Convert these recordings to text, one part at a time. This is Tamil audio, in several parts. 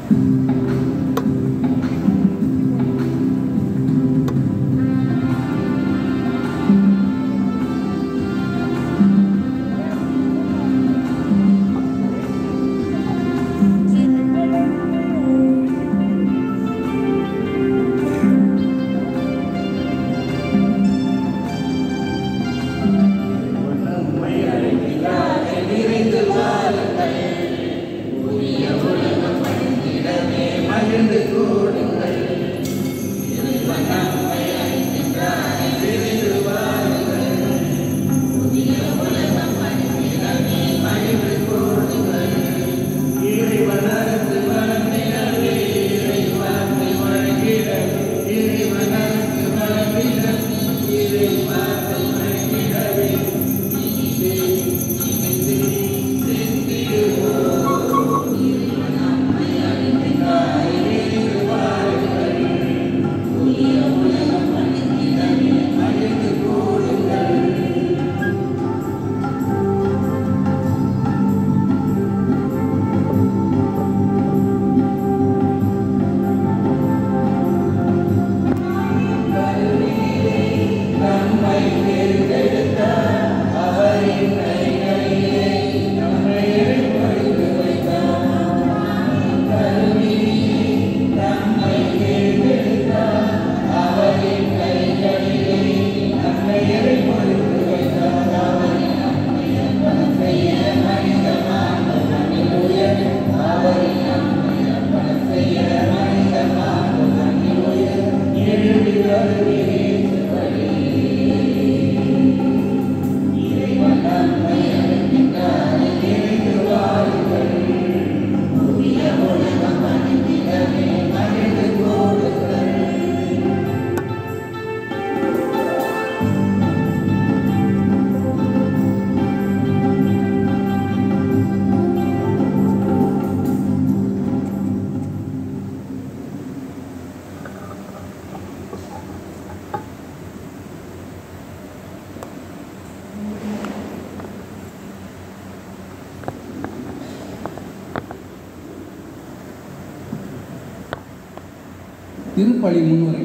திருப்பலி முன்னுரை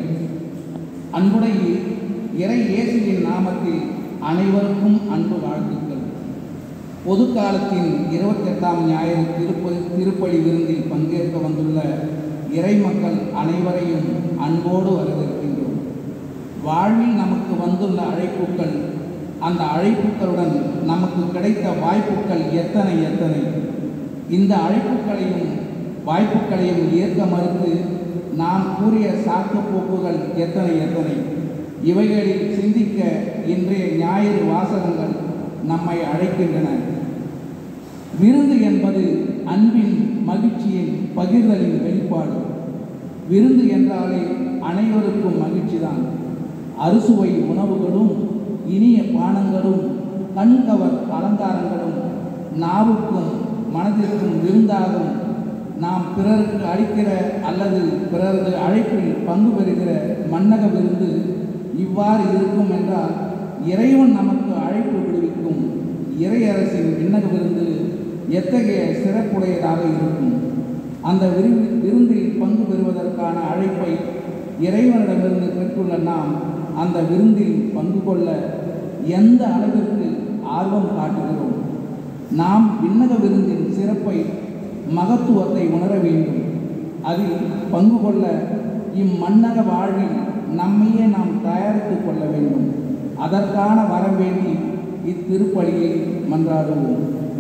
அன்புடைய இறை இயேசுவின் நாமத்தில் அனைவருக்கும் அன்பு வாழ்த்துக்கள் பொது காலத்தின் இருபத்தெட்டாம் ஞாயிறு திருப்ப திருப்பலி விருந்தில் பங்கேற்க வந்துள்ள இறை மக்கள் அனைவரையும் அன்போடு வரவேற்கின்றோம் வாழ்வில் நமக்கு வந்துள்ள அழைப்புகள் அந்த அழைப்புகளுடன் நமக்கு கிடைத்த வாய்ப்புகள் எத்தனை எத்தனை இந்த அழைப்புகளையும் வாய்ப்புகளையும் ஏற்க மறுத்து நாம் கூறிய சாக்கு போக்குகள் எத்தனை எத்தனை இவைகளில் சிந்திக்க இன்றைய ஞாயிறு வாசகங்கள் நம்மை அழைக்கின்றன விருந்து என்பது அன்பின் மகிழ்ச்சியின் பகிர்தலின் வெளிப்பாடு விருந்து என்றாலே அனைவருக்கும் மகிழ்ச்சிதான் அறுசுவை உணவுகளும் இனிய பானங்களும் கண்கவர் அலங்காரங்களும் நாவுக்கும் மனதிற்கும் விருந்தாகும் நாம் பிறருக்கு அளிக்கிற அல்லது பிறரது அழைப்பில் பங்கு பெறுகிற மன்னக விருந்து இவ்வாறு இருக்கும் என்றால் இறைவன் நமக்கு அழைப்பு விடுவிக்கும் இறையரசின் விண்ணக விருந்து எத்தகைய சிறப்புடையதாக இருக்கும் அந்த விரு விருந்தில் பங்கு பெறுவதற்கான அழைப்பை இறைவனிடமிருந்து பெற்றுள்ள நாம் அந்த விருந்தில் பங்கு கொள்ள எந்த அளவிற்கு ஆர்வம் காட்டுகிறோம் நாம் விண்ணக விருந்தின் சிறப்பை மகத்துவத்தை உணர வேண்டும் அதில் பங்கு கொள்ள இம்மன்னக வாழ்வில் நம்மையே நாம் தயாரித்துக் கொள்ள வேண்டும் அதற்கான வரம் வேண்டி இத்திருப்பலியை மன்றாடுவோம்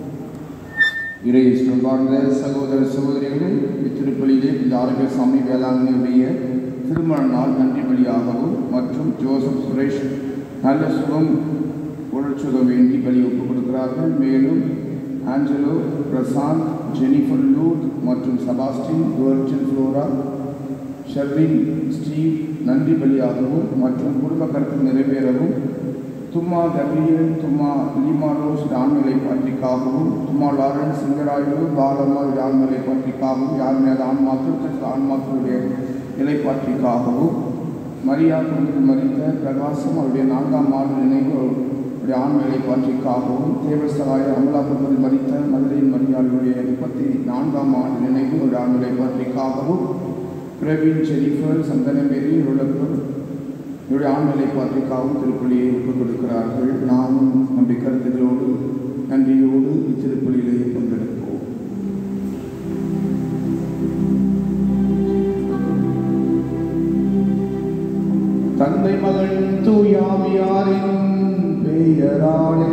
இறை சொல்வார்ந்த சகோதர சகோதரிகள் இத்திருப்பலியிலே இந்த ஆரோக்கிய சாமி வேளாண்மையுடைய திருமண நாள் நன்றி பலியாகவும் மற்றும் ஜோசப் சுரேஷ் நல்ல சுகம் உடல் சுகம் வேண்டி பலி ஒப்புக் கொடுக்கிறார்கள் மேலும் ஆஞ்சலோ பிரசாந்த் ஜெனிஃபர் லூத் மற்றும் செபாஸ்டின் டுவர்ஜன் ஃப்ளோரா ஷர்வின் ஸ்டீவ் நன்றி பலியாகவும் மற்றும் குடும்ப கருத்து நிறைவேறவும் Thumma Gabriel Thumma Lima Rose ஆண்மலை பற்றிக்காகவும் தும்மா லாரன்ஸ் சிங்கராயு பாலம்மா ஆண்மலை பற்றிக்காகவும் யாருமே ஆன்மாக்கள் ஆன்மாக்களுடைய நிலை பற்றிக்காகவும் மரியா குழுவில் மறித்த பிரகாசம் அவருடைய நான்காம் ஆண்டு நினைவு இப்படி ஆண்மையை பற்றிக்காகவும் தேவசகாய அமலாபுரத்தில் மதித்த மதுரையின் மரியாதையுடைய முப்பத்தி நான்காம் ஆண்டு நினைவு ஒரு ஆண்மையை பற்றிக்காகவும் பிரவீன் ஜெனிஃபர் சந்தனமேரி உலகம் இவருடைய ஆண்மையை பற்றிக்காகவும் திருப்பலியை ஒப்புக் கொடுக்கிறார்கள் நாமும் நம்முடைய கருத்துக்களோடு நன்றியோடு இத்திருப்பலியிலே பங்கெடுப்போம் தந்தை மகன் தூயாமியாரின் பெயராலே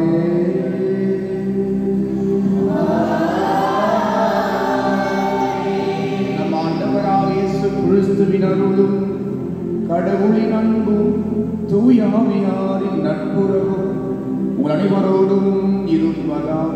நம் ஆண்டவராக இயேசு கிறிஸ்துவின் அருளும் கடவுளின் அன்பும் தூயாமியாரின் நட்புறவும் உங்கள் அனைவரோடும் இருப்பதாக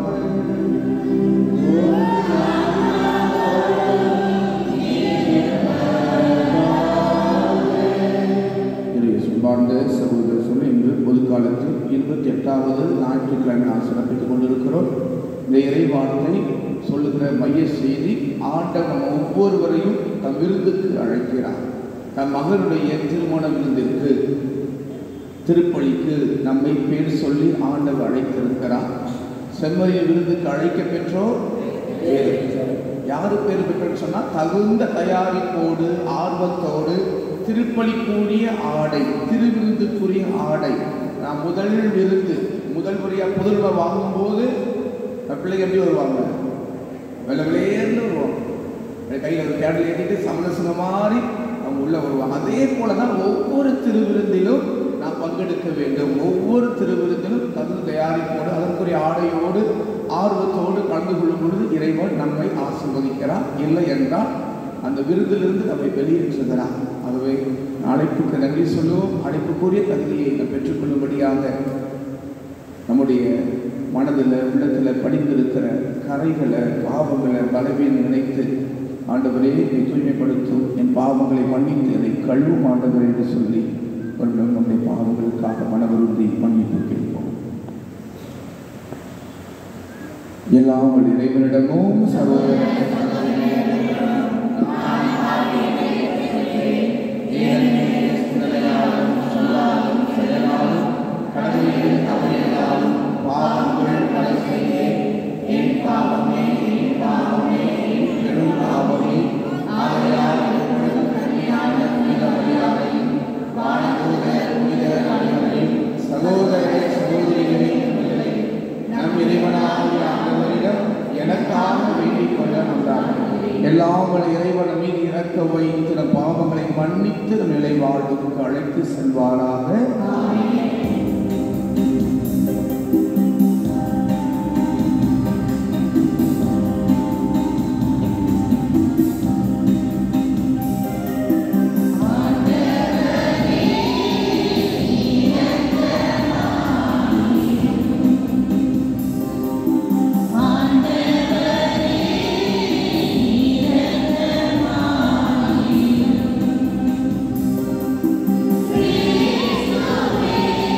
இறைய சுபார்ந்த சகோதர சொல்ல இன்று பொது காலத்தில் இருபத்தி எட்டாவது ஞாயிற்றுக்கிழமை நாம் சிறப்பித்துக் கொண்டிருக்கிறோம் இந்த இறை வார்த்தை சொல்லுகிற மைய செய்தி ஆண்டவன் ஒவ்வொருவரையும் தம் விருந்துக்கு அழைக்கிறார் தம் மகனுடைய திருமண விருந்திற்கு திருப்பலிக்கு நம்மை பேர் சொல்லி ஆண்டவர் அழைத்திருக்கிறார் செம்மறிய விருந்துக்கு அழைக்க பெற்றோர் பேர் யாரு பேர் பெற்றோர் சொன்னால் தகுந்த தயாரிப்போடு ஆர்வத்தோடு திருப்பலிக்குரிய ஆடை திருவிருந்துக்குரிய ஆடை நான் முதல் விருந்து முதல் முறையாக புதல்வர் வாங்கும்போது நம்ம பிள்ளைங்க எப்படி வருவாங்க வெள்ளை வெளியேன்னு வருவாங்க அப்படி கையில் ஒரு கேடல் ஏற்றிட்டு சமரசங்க மாதிரி அவங்க உள்ள வருவாங்க அதே போல தான் ஒவ்வொரு திருவிருந்திலும் நாம் பங்கெடுக்க வேண்டும் ஒவ்வொரு திருவிருந்திலும் தகுந்த தயாரிப்போடு அதற்குரிய ஆடையோடு ஆர்வத்தோடு கலந்து கொள்ளும் பொழுது இறைவன் நம்மை ஆசீர்வதிக்கிறார் இல்லை என்றால் அந்த விருந்திலிருந்து நம்மை வெளியேற்றுகிறார் ஆகவே அழைப்புக்கு நன்றி சொல்லுவோம் அழைப்புக்குரிய தகுதியை நாம் பெற்றுக்கொள்ளும்படியாக நம்முடைய மனதில் உள்ளத்தில் படிந்திருக்கிற கரைகளை பாவங்களை பலவீனம் நினைத்து ஆண்டவரே என்னை தூய்மைப்படுத்தும் என் பாவங்களை மன்னித்து என்னை கழுவும் ஆண்டவர் என்று சொல்லி ஒரு நிமிடம் நம்முடைய பாவங்களுக்காக மனவருந்தி மன்னிப்பு கேட்போம் எல்லாம் உங்கள் இறைவனிடமும் சகோதர கடவுளின் தவறினாலும் பாவங்கள் பல செய்தேன் என் பாவமே என் பாவமே என் பெரும் பாவமே ஆகையால் எப்பொழுது கன்னியான புனித மரியாதையும் வானதூத புனித அனைவரையும் சகோதர சகோதரிகளை நம் இறைவனாகிய ஆண்டவரிடம் எனக்காக வேண்டிக் கொள்ள வந்தார்கள் எல்லாம் வல்ல இறைவன் மீது இறக்க வைத்து நம் பாவங்களை மன்னித்து நம் நிலை வாழ்வுக்கு அழைத்து செல்வாராக Cristo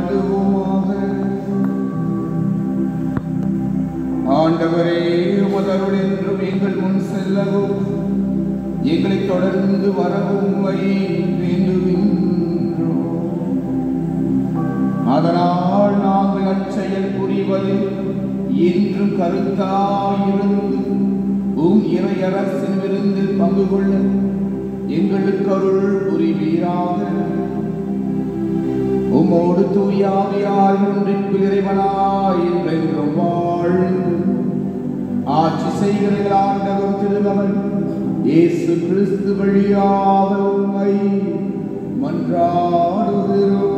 மன்றாடுவோமாக ஆண்டவரே முதல் என்றும் எங்கள் முன் செல்லவும் எங்களை தொடர்ந்து வரவும் உம்மை வேண்டுகின்றோம் அதனால் நாங்கள் அச்செயல் புரிவது இன்றும் கருத்தாயிருந்து உம் இறையரசின் விருந்தில் பங்கு கொள்ள எங்களுக்கு அருள் புரிவீராக உம்மோடு தூயாவியார் ஒன்றிற்கு இறைவனாய் என்றென்றும் வாழ்ந்து ஆட்சி செய்கிற ஆண்டவர் திருமகன் இயேசு கிறிஸ்து வழியாக உம்மை மன்றாடுகிறோம்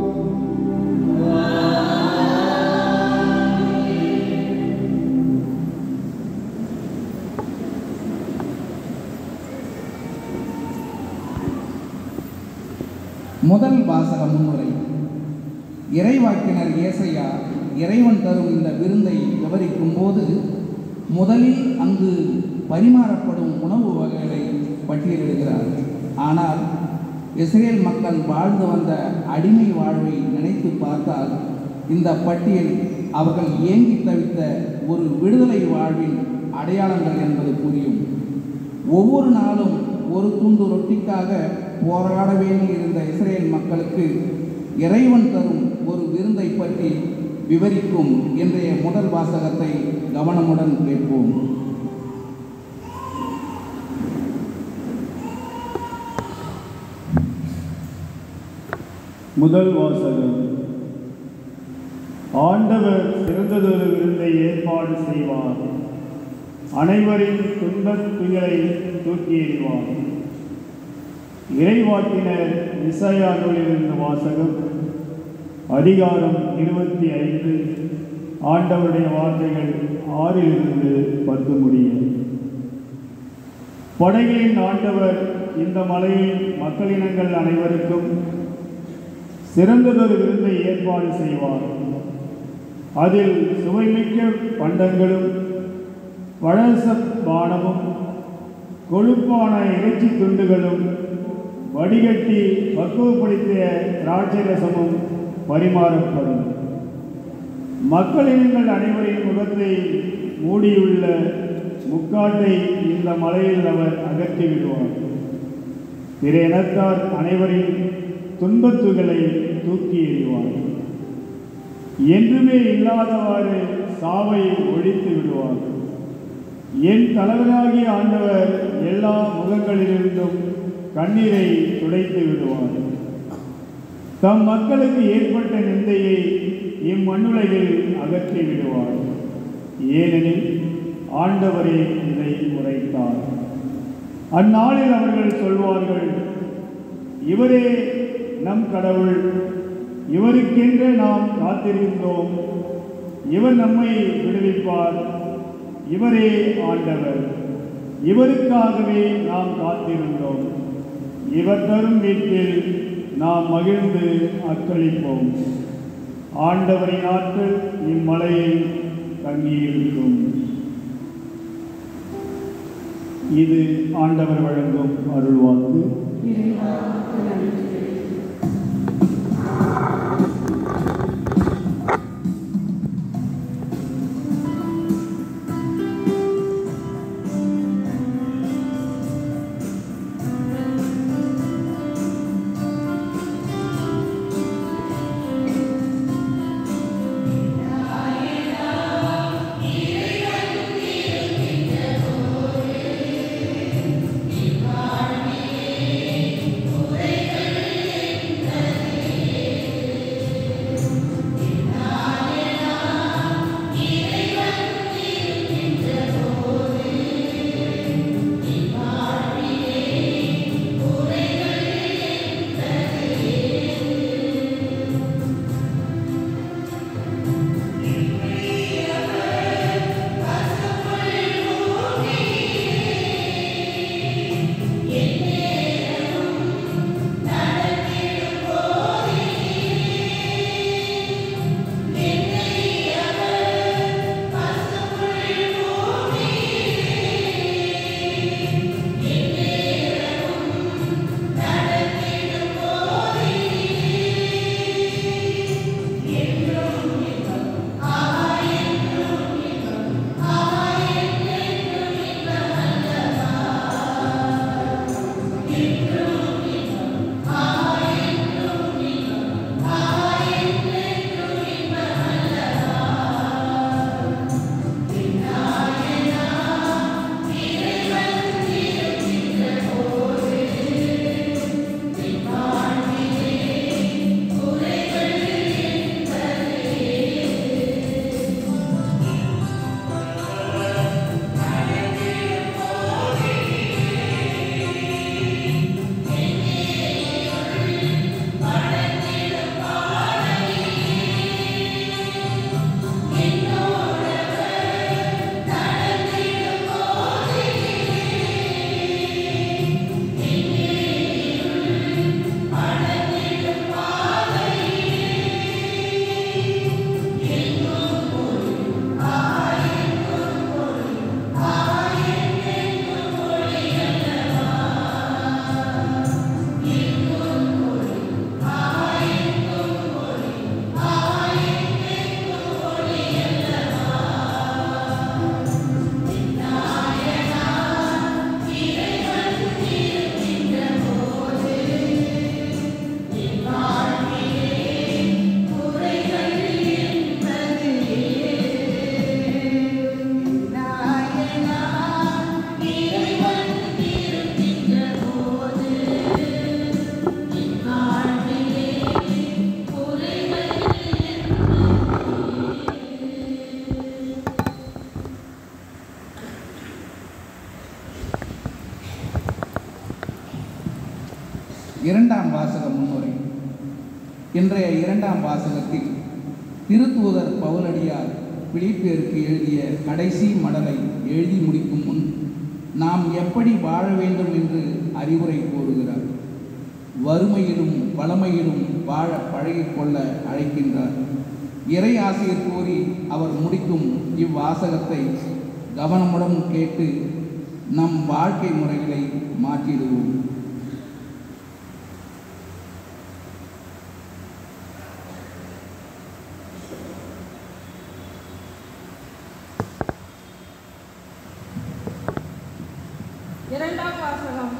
முதல் வாசக முன்னுரை இறைவாக்கினர் ஏசையா இறைவன் தரும் இந்த விருந்தை விவரிக்கும் போது முதலில் அங்கு பரிமாறப்படும் உணவு வகைகளை பட்டியலிடுகிறார் ஆனால் இஸ்ரேல் மக்கள் வாழ்ந்து வந்த அடிமை வாழ்வை நினைத்து பார்த்தால் இந்த பட்டியல் அவர்கள் ஏங்கி தவித்த ஒரு விடுதலை வாழ்வின் அடையாளங்கள் என்பது புரியும் ஒவ்வொரு நாளும் ஒரு துண்டு ரொட்டிக்காக போராட வேண்டியிருந்த இஸ்ரேல் மக்களுக்கு இறைவன் தரும் ஒரு விருந்தை பற்றி விவரிக்கும் இன்றைய முதல் வாசகத்தை கவனமுடன் கேட்போம் முதல் வாசகம் ஆண்டவர் சிறந்ததொரு விருந்தை ஏற்பாடு செய்வார் அனைவரின் துன்பத் துயரை தூக்கி எறிவார் இறைவாக்கினர் இசையா நூலிலிருந்து வாசகம் அதிகாரம் இருபத்தி ஐந்து ஆண்டவருடைய வார்த்தைகள் ஆறிலிருந்து பத்து முடியும் படைகளின் ஆண்டவர் இந்த மலையில் மக்களினங்கள் அனைவருக்கும் சிறந்ததொரு விருந்தை ஏற்பாடு செய்வார் அதில் சுவைமிக்க பண்டங்களும் பழச பானமும் கொழுப்பான இறைச்சி துண்டுகளும் வடிகட்டி பக்குவப்படுத்திய திராட்சை ரசமும் பரிமாறப்படும் மக்களினங்கள் அனைவரின் முகத்தை மூடியுள்ள முக்காட்டை இந்த மலையில் அவர் அகற்றி விடுவார் பிற இனத்தார் அனைவரின் துன்பத்துகளை தூக்கி எறிவார் என்றுமே இல்லாதவாறு சாவை ஒழித்து விடுவார் என் தலைவராகிய ஆண்டவர் எல்லா முகங்களிலிருந்தும் கண்ணீரை துடைத்து விடுவார் தம் மக்களுக்கு ஏற்பட்ட நிந்தையை இம்மண்ணுலகில் அகற்றி விடுவார் ஏனெனில் ஆண்டவரே இதை உரைத்தார் அந்நாளில் அவர்கள் சொல்வார்கள் இவரே நம் கடவுள் இவருக்கென்று நாம் காத்திருந்தோம் இவர் நம்மை விடுவிப்பார் இவரே ஆண்டவர் இவருக்காகவே நாம் காத்திருந்தோம் இவர் தரும் வீட்டில் நாம் மகிழ்ந்து அக்களிப்போம் ஆண்டவரின் ஆற்றல் இம்மலையில் தங்கியிருக்கும் இது ஆண்டவர் வழங்கும் அருள்வாக்கு Amen. இன்றைய இரண்டாம் வாசகத்தில் திருத்தூதர் பவுலடியார் பிலிப்பியருக்கு எழுதிய கடைசி மடலை எழுதி முடிக்கும் முன் நாம் எப்படி வாழ வேண்டும் என்று அறிவுரை கூறுகிறார் வறுமையிலும் வளமையிலும் வாழ பழகிக்கொள்ள அழைக்கின்றார் இறை ஆசிரியர் கூறி அவர் முடிக்கும் இவ்வாசகத்தை கவனமுடன் கேட்டு நம் வாழ்க்கை முறைகளை மாற்றிடுவோம் இரண்டாம் வாசகம்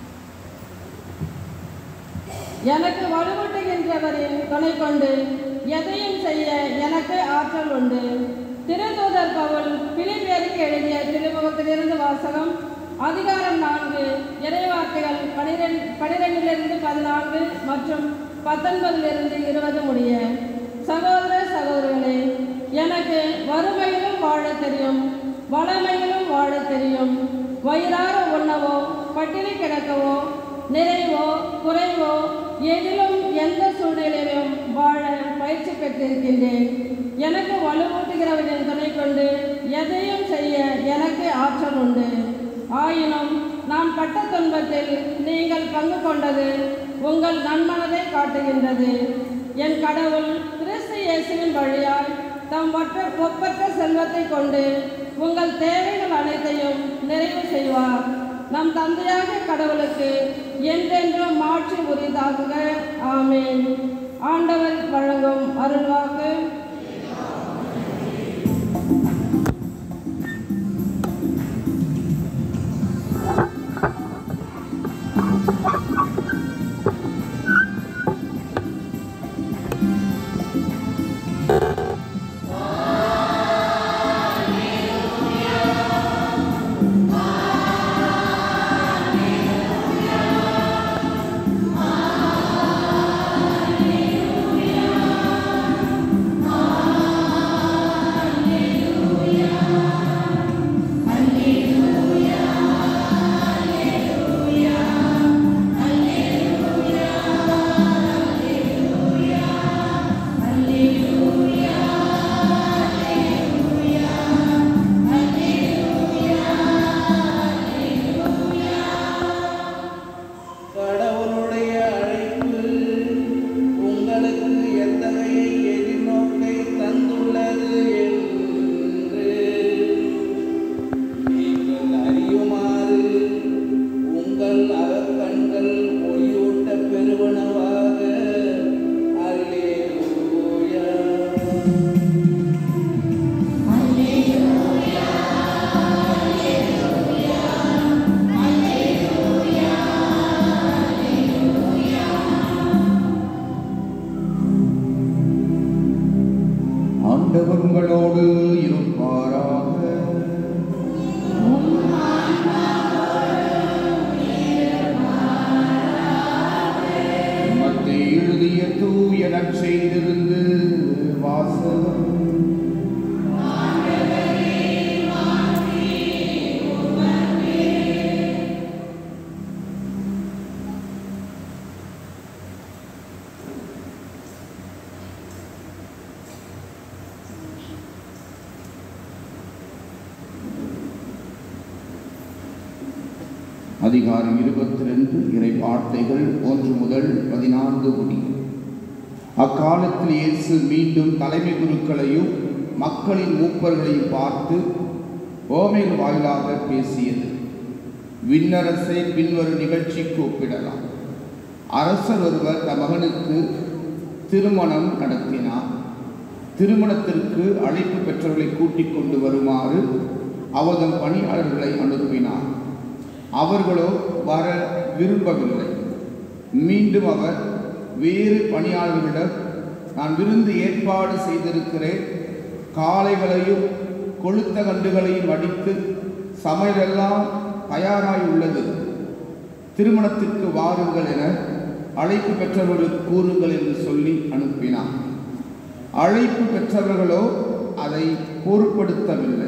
எனக்கு வலுவூட்டுகின்றவரின் துணை கொண்டு எதையும் செய்ய எனக்கு ஆற்றல் உண்டு திருத்தூதர் பவுல் பிலிப்பியருக்கு எழுதிய திருமுகத்திலிருந்து வாசகம் அதிகாரம் நான்கு இறைவார்த்தைகள் பனிரெண்டு பனிரெண்டிலிருந்து பதினான்கு மற்றும் பத்தொன்பதிலிருந்து இருபது முடிய சகோதர சகோதரிகளே எனக்கு வறுமையிலும் வாழத் தெரியும் வளமையிலும் வாழத் தெரியும் வயிறார உண்ணவோ பட்டினி கிடக்கவோ நிறைவோ குறைவோ எதிலும் எந்த சூழ்நிலையிலும் வாழ பயிற்சி பெற்றிருக்கின்றேன் எனக்கு வலுவூட்டுகிறவரின் துணை கொண்டு எதையும் செய்ய எனக்கு ஆற்றல் உண்டு ஆயினும் நான் பட்ட துன்பத்தில் நீங்கள் பங்கு கொண்டது உங்கள் நன்மனதை காட்டுகின்றது என் கடவுள் கிறிஸ்து இயேசுவின் வழியாய் தம் ஒற்ற ஒப்பற்ற செல்வத்தை கொண்டு உங்கள் தேவைகள் அனைத்தையும் நிறைவு செய்வார் நம் தந்தையாக கடவுளுக்கு என்றென்றும் மாற்றி உரிதாகுக ஆமேன் ஆண்டவர் வழங்கும் அருள்வாக்கு கடவுளுடைய அழைப்பு உங்களுக்கு எத்தகைய எதிர்நோக்கை தந்துள்ளது என்று நீங்கள் அறியுமாறு உங்கள் அகக்கண்கள் ஒளியூட்ட பெறுவனவாக அல்லேலூயா ஆண்டவர் உங்களோடு இருப்பாராக மத்திய எழுதிய தூய நற்செய்திருந்து வாசகம் அதிகாரம் இருபத்தி ரெண்டு இறை வார்த்தைகள் ஒன்று முதல் பதினான்கு முடி அக்காலத்தில் இயேசு மீண்டும் தலைமை குருக்களையும் மக்களின் மூப்பர்களையும் பார்த்து ஓமைகள் வாயிலாக பேசியது விண்ணரசை பின்வரும் நிகழ்ச்சிக்கு ஒப்பிடலாம் அரசர் ஒருவர் தம் மகனுக்கு திருமணம் நடத்தினார் திருமணத்திற்கு அழைப்பு பெற்றவர்களை கூட்டிக் கொண்டு வருமாறு அவதம் பணியாளர்களை அனுப்பினார் அவர்களோ வர விரும்பவில்லை மீண்டும் அவர் வேறு பணியாளர்களிடம் நான் விருந்து ஏற்பாடு செய்திருக்கிறேன் காளைகளையும் கொளுத்த கண்டுகளையும் அடித்து சமையலெல்லாம் தயாராய் உள்ளது திருமணத்திற்கு வாருங்கள் என அழைப்பு பெற்றவர்களுக்கு கூறுங்கள் என்று சொல்லி அனுப்பினார் அழைப்பு பெற்றவர்களோ அதை பொருட்படுத்தவில்லை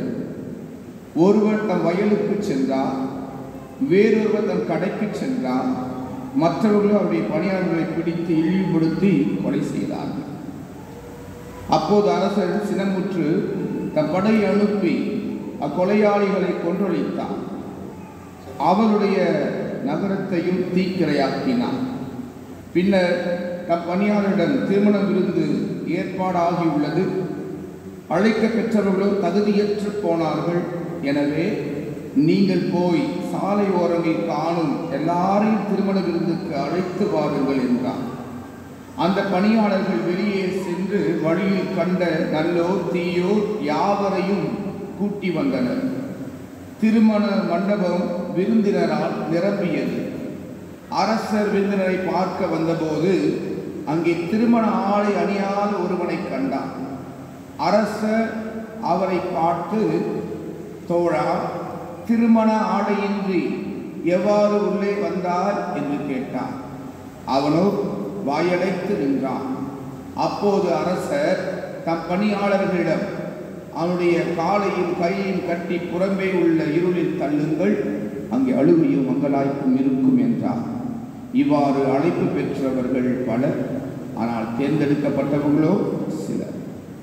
ஒருவர் தம் வயலுக்கு சென்றார் வேறொருவர் தம் கடைக்கு சென்றார் மற்றவர்களும் அவருடைய பணியாளர்களை பிடித்து இழிவுபடுத்தி கொலை செய்தார்கள் அப்போது அரசர் சினமுற்று தம் படை அனுப்பி அக்கொலையாளிகளை கொன்றொழித்தார் அவருடைய நகரத்தையும் தீக்கிரையாக்கினார் பின்னர் தம் பணியாளரிடம் திருமண விருந்து ஏற்பாடாகியுள்ளது அழைக்க பெற்றவர்களோ தகுதியற்று போனார்கள் எனவே நீங்கள் போய் சாலை ஓரங்களில் காணும் எல்லாரையும் திருமண விருந்துக்கு அழைத்து வாருங்கள் என்றார் அந்த பணியாளர்கள் வெளியே சென்று வழியில் கண்ட நல்லோ தீயோ யாவரையும் கூட்டி வந்தனர் திருமண மண்டபம் விருந்தினரால் நிரம்பியது அரசர் விருந்தினரை பார்க்க வந்தபோது அங்கே திருமண ஆடை அணியாத ஒருவனை கண்டார் அரசர் அவரை பார்த்து தோழா திருமண ஆடையின்றி எவ்வாறு உள்ளே வந்தார் என்று கேட்டார் அவனோ வாயடைத்து நின்றான் அப்போது அரசர் தம் பணியாளர்களிடம் அவனுடைய காலையும் கையையும் கட்டி புறம்பே உள்ள இருளில் தள்ளுங்கள் அங்கே அழுகையும் மங்களாய்ப்பும் இருக்கும் என்றார் இவ்வாறு அழைப்பு பெற்றவர்கள் பலர் ஆனால் தேர்ந்தெடுக்கப்பட்டவர்களோ சிலர்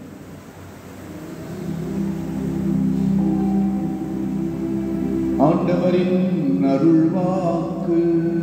ஆண்டவரின் அருள்வாக்கு